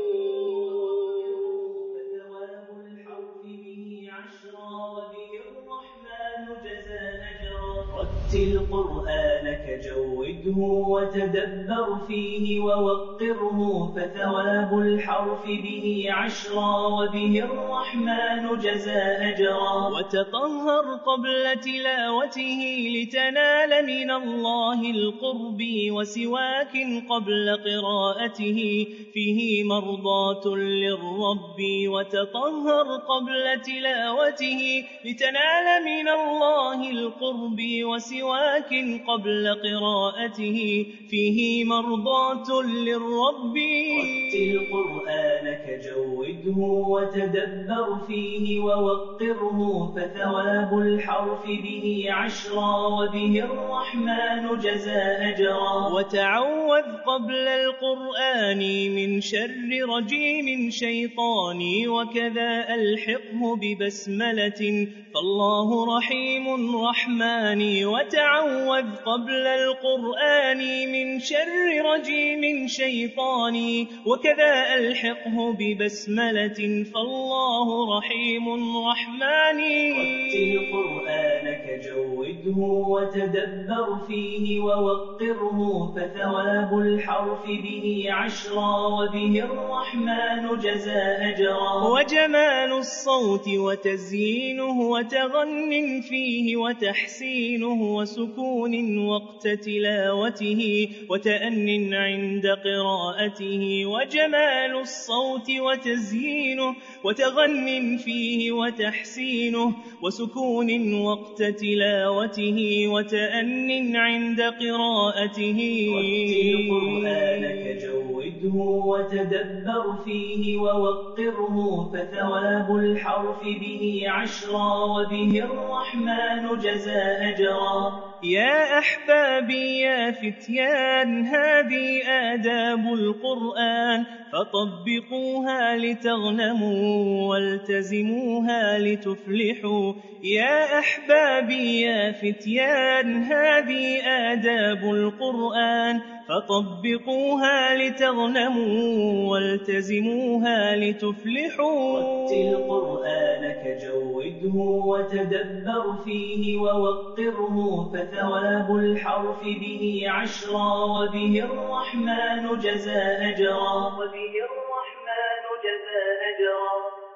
ثواب الحرف به عشرا وبه الرحمن جزى أجرا رتل قرآنك جوده وتدبر فيه ووقره فثواب الحرف به عشرا وبه الرحمن جزى أجرا وتطهر قبل تلاوته لتنال من الله القرب وسواك قبل قراءته فيه مرضاة للرب وتطهر قبل تلاوته لتنال من الله القرب وسواك قبل قراءته فيه مرضاة للرب رتل قرآنك جوده وتدبر فيه ووقره فثواب الحرف به عشرا وبه الرحمن جزى أجرا وتعوذ قبل القرآن من شر رجيم شيطاني وكذا ألحقه ببسملة فالله رحيم رحماني وتعوذ قبل القرآن من شر رجيم شيطاني وكذا ألحقه ببسملة فالله رحيم رحماني رتل قرآنك جوده وتدبر فيه ووقره فثواب الحرف به عشرا وبه الرحمن جزى أجرا وجمال الصوت وتزيينه وتغن فيه وتحسينه وسكون وقت تلاوته وتأن عند قراءته وجمال الصوت وتزيينه وتغن فيه وتحسينه وسكون وقت تلاوته وتأن عند قراءته رتل قرآنك جوده وتدبر فيه ووقره فثواب الحرف به عشرا وبه الرحمن جزى أجرا يا أحبابي يا فتيان هذه آداب القرآن فطبقوها لتغنموا والتزموها لتفلحوا يا أحبابي يا فتيان هذه آداب القرآن فطبقوها لتغنموا والتزموها لتفلحوا رتل قرآنك جوده وتدبر فيه ووقره فثواب الحرف به عشرا وبه الرحمن جزى أجرا وبه الرحمن جزى أجرا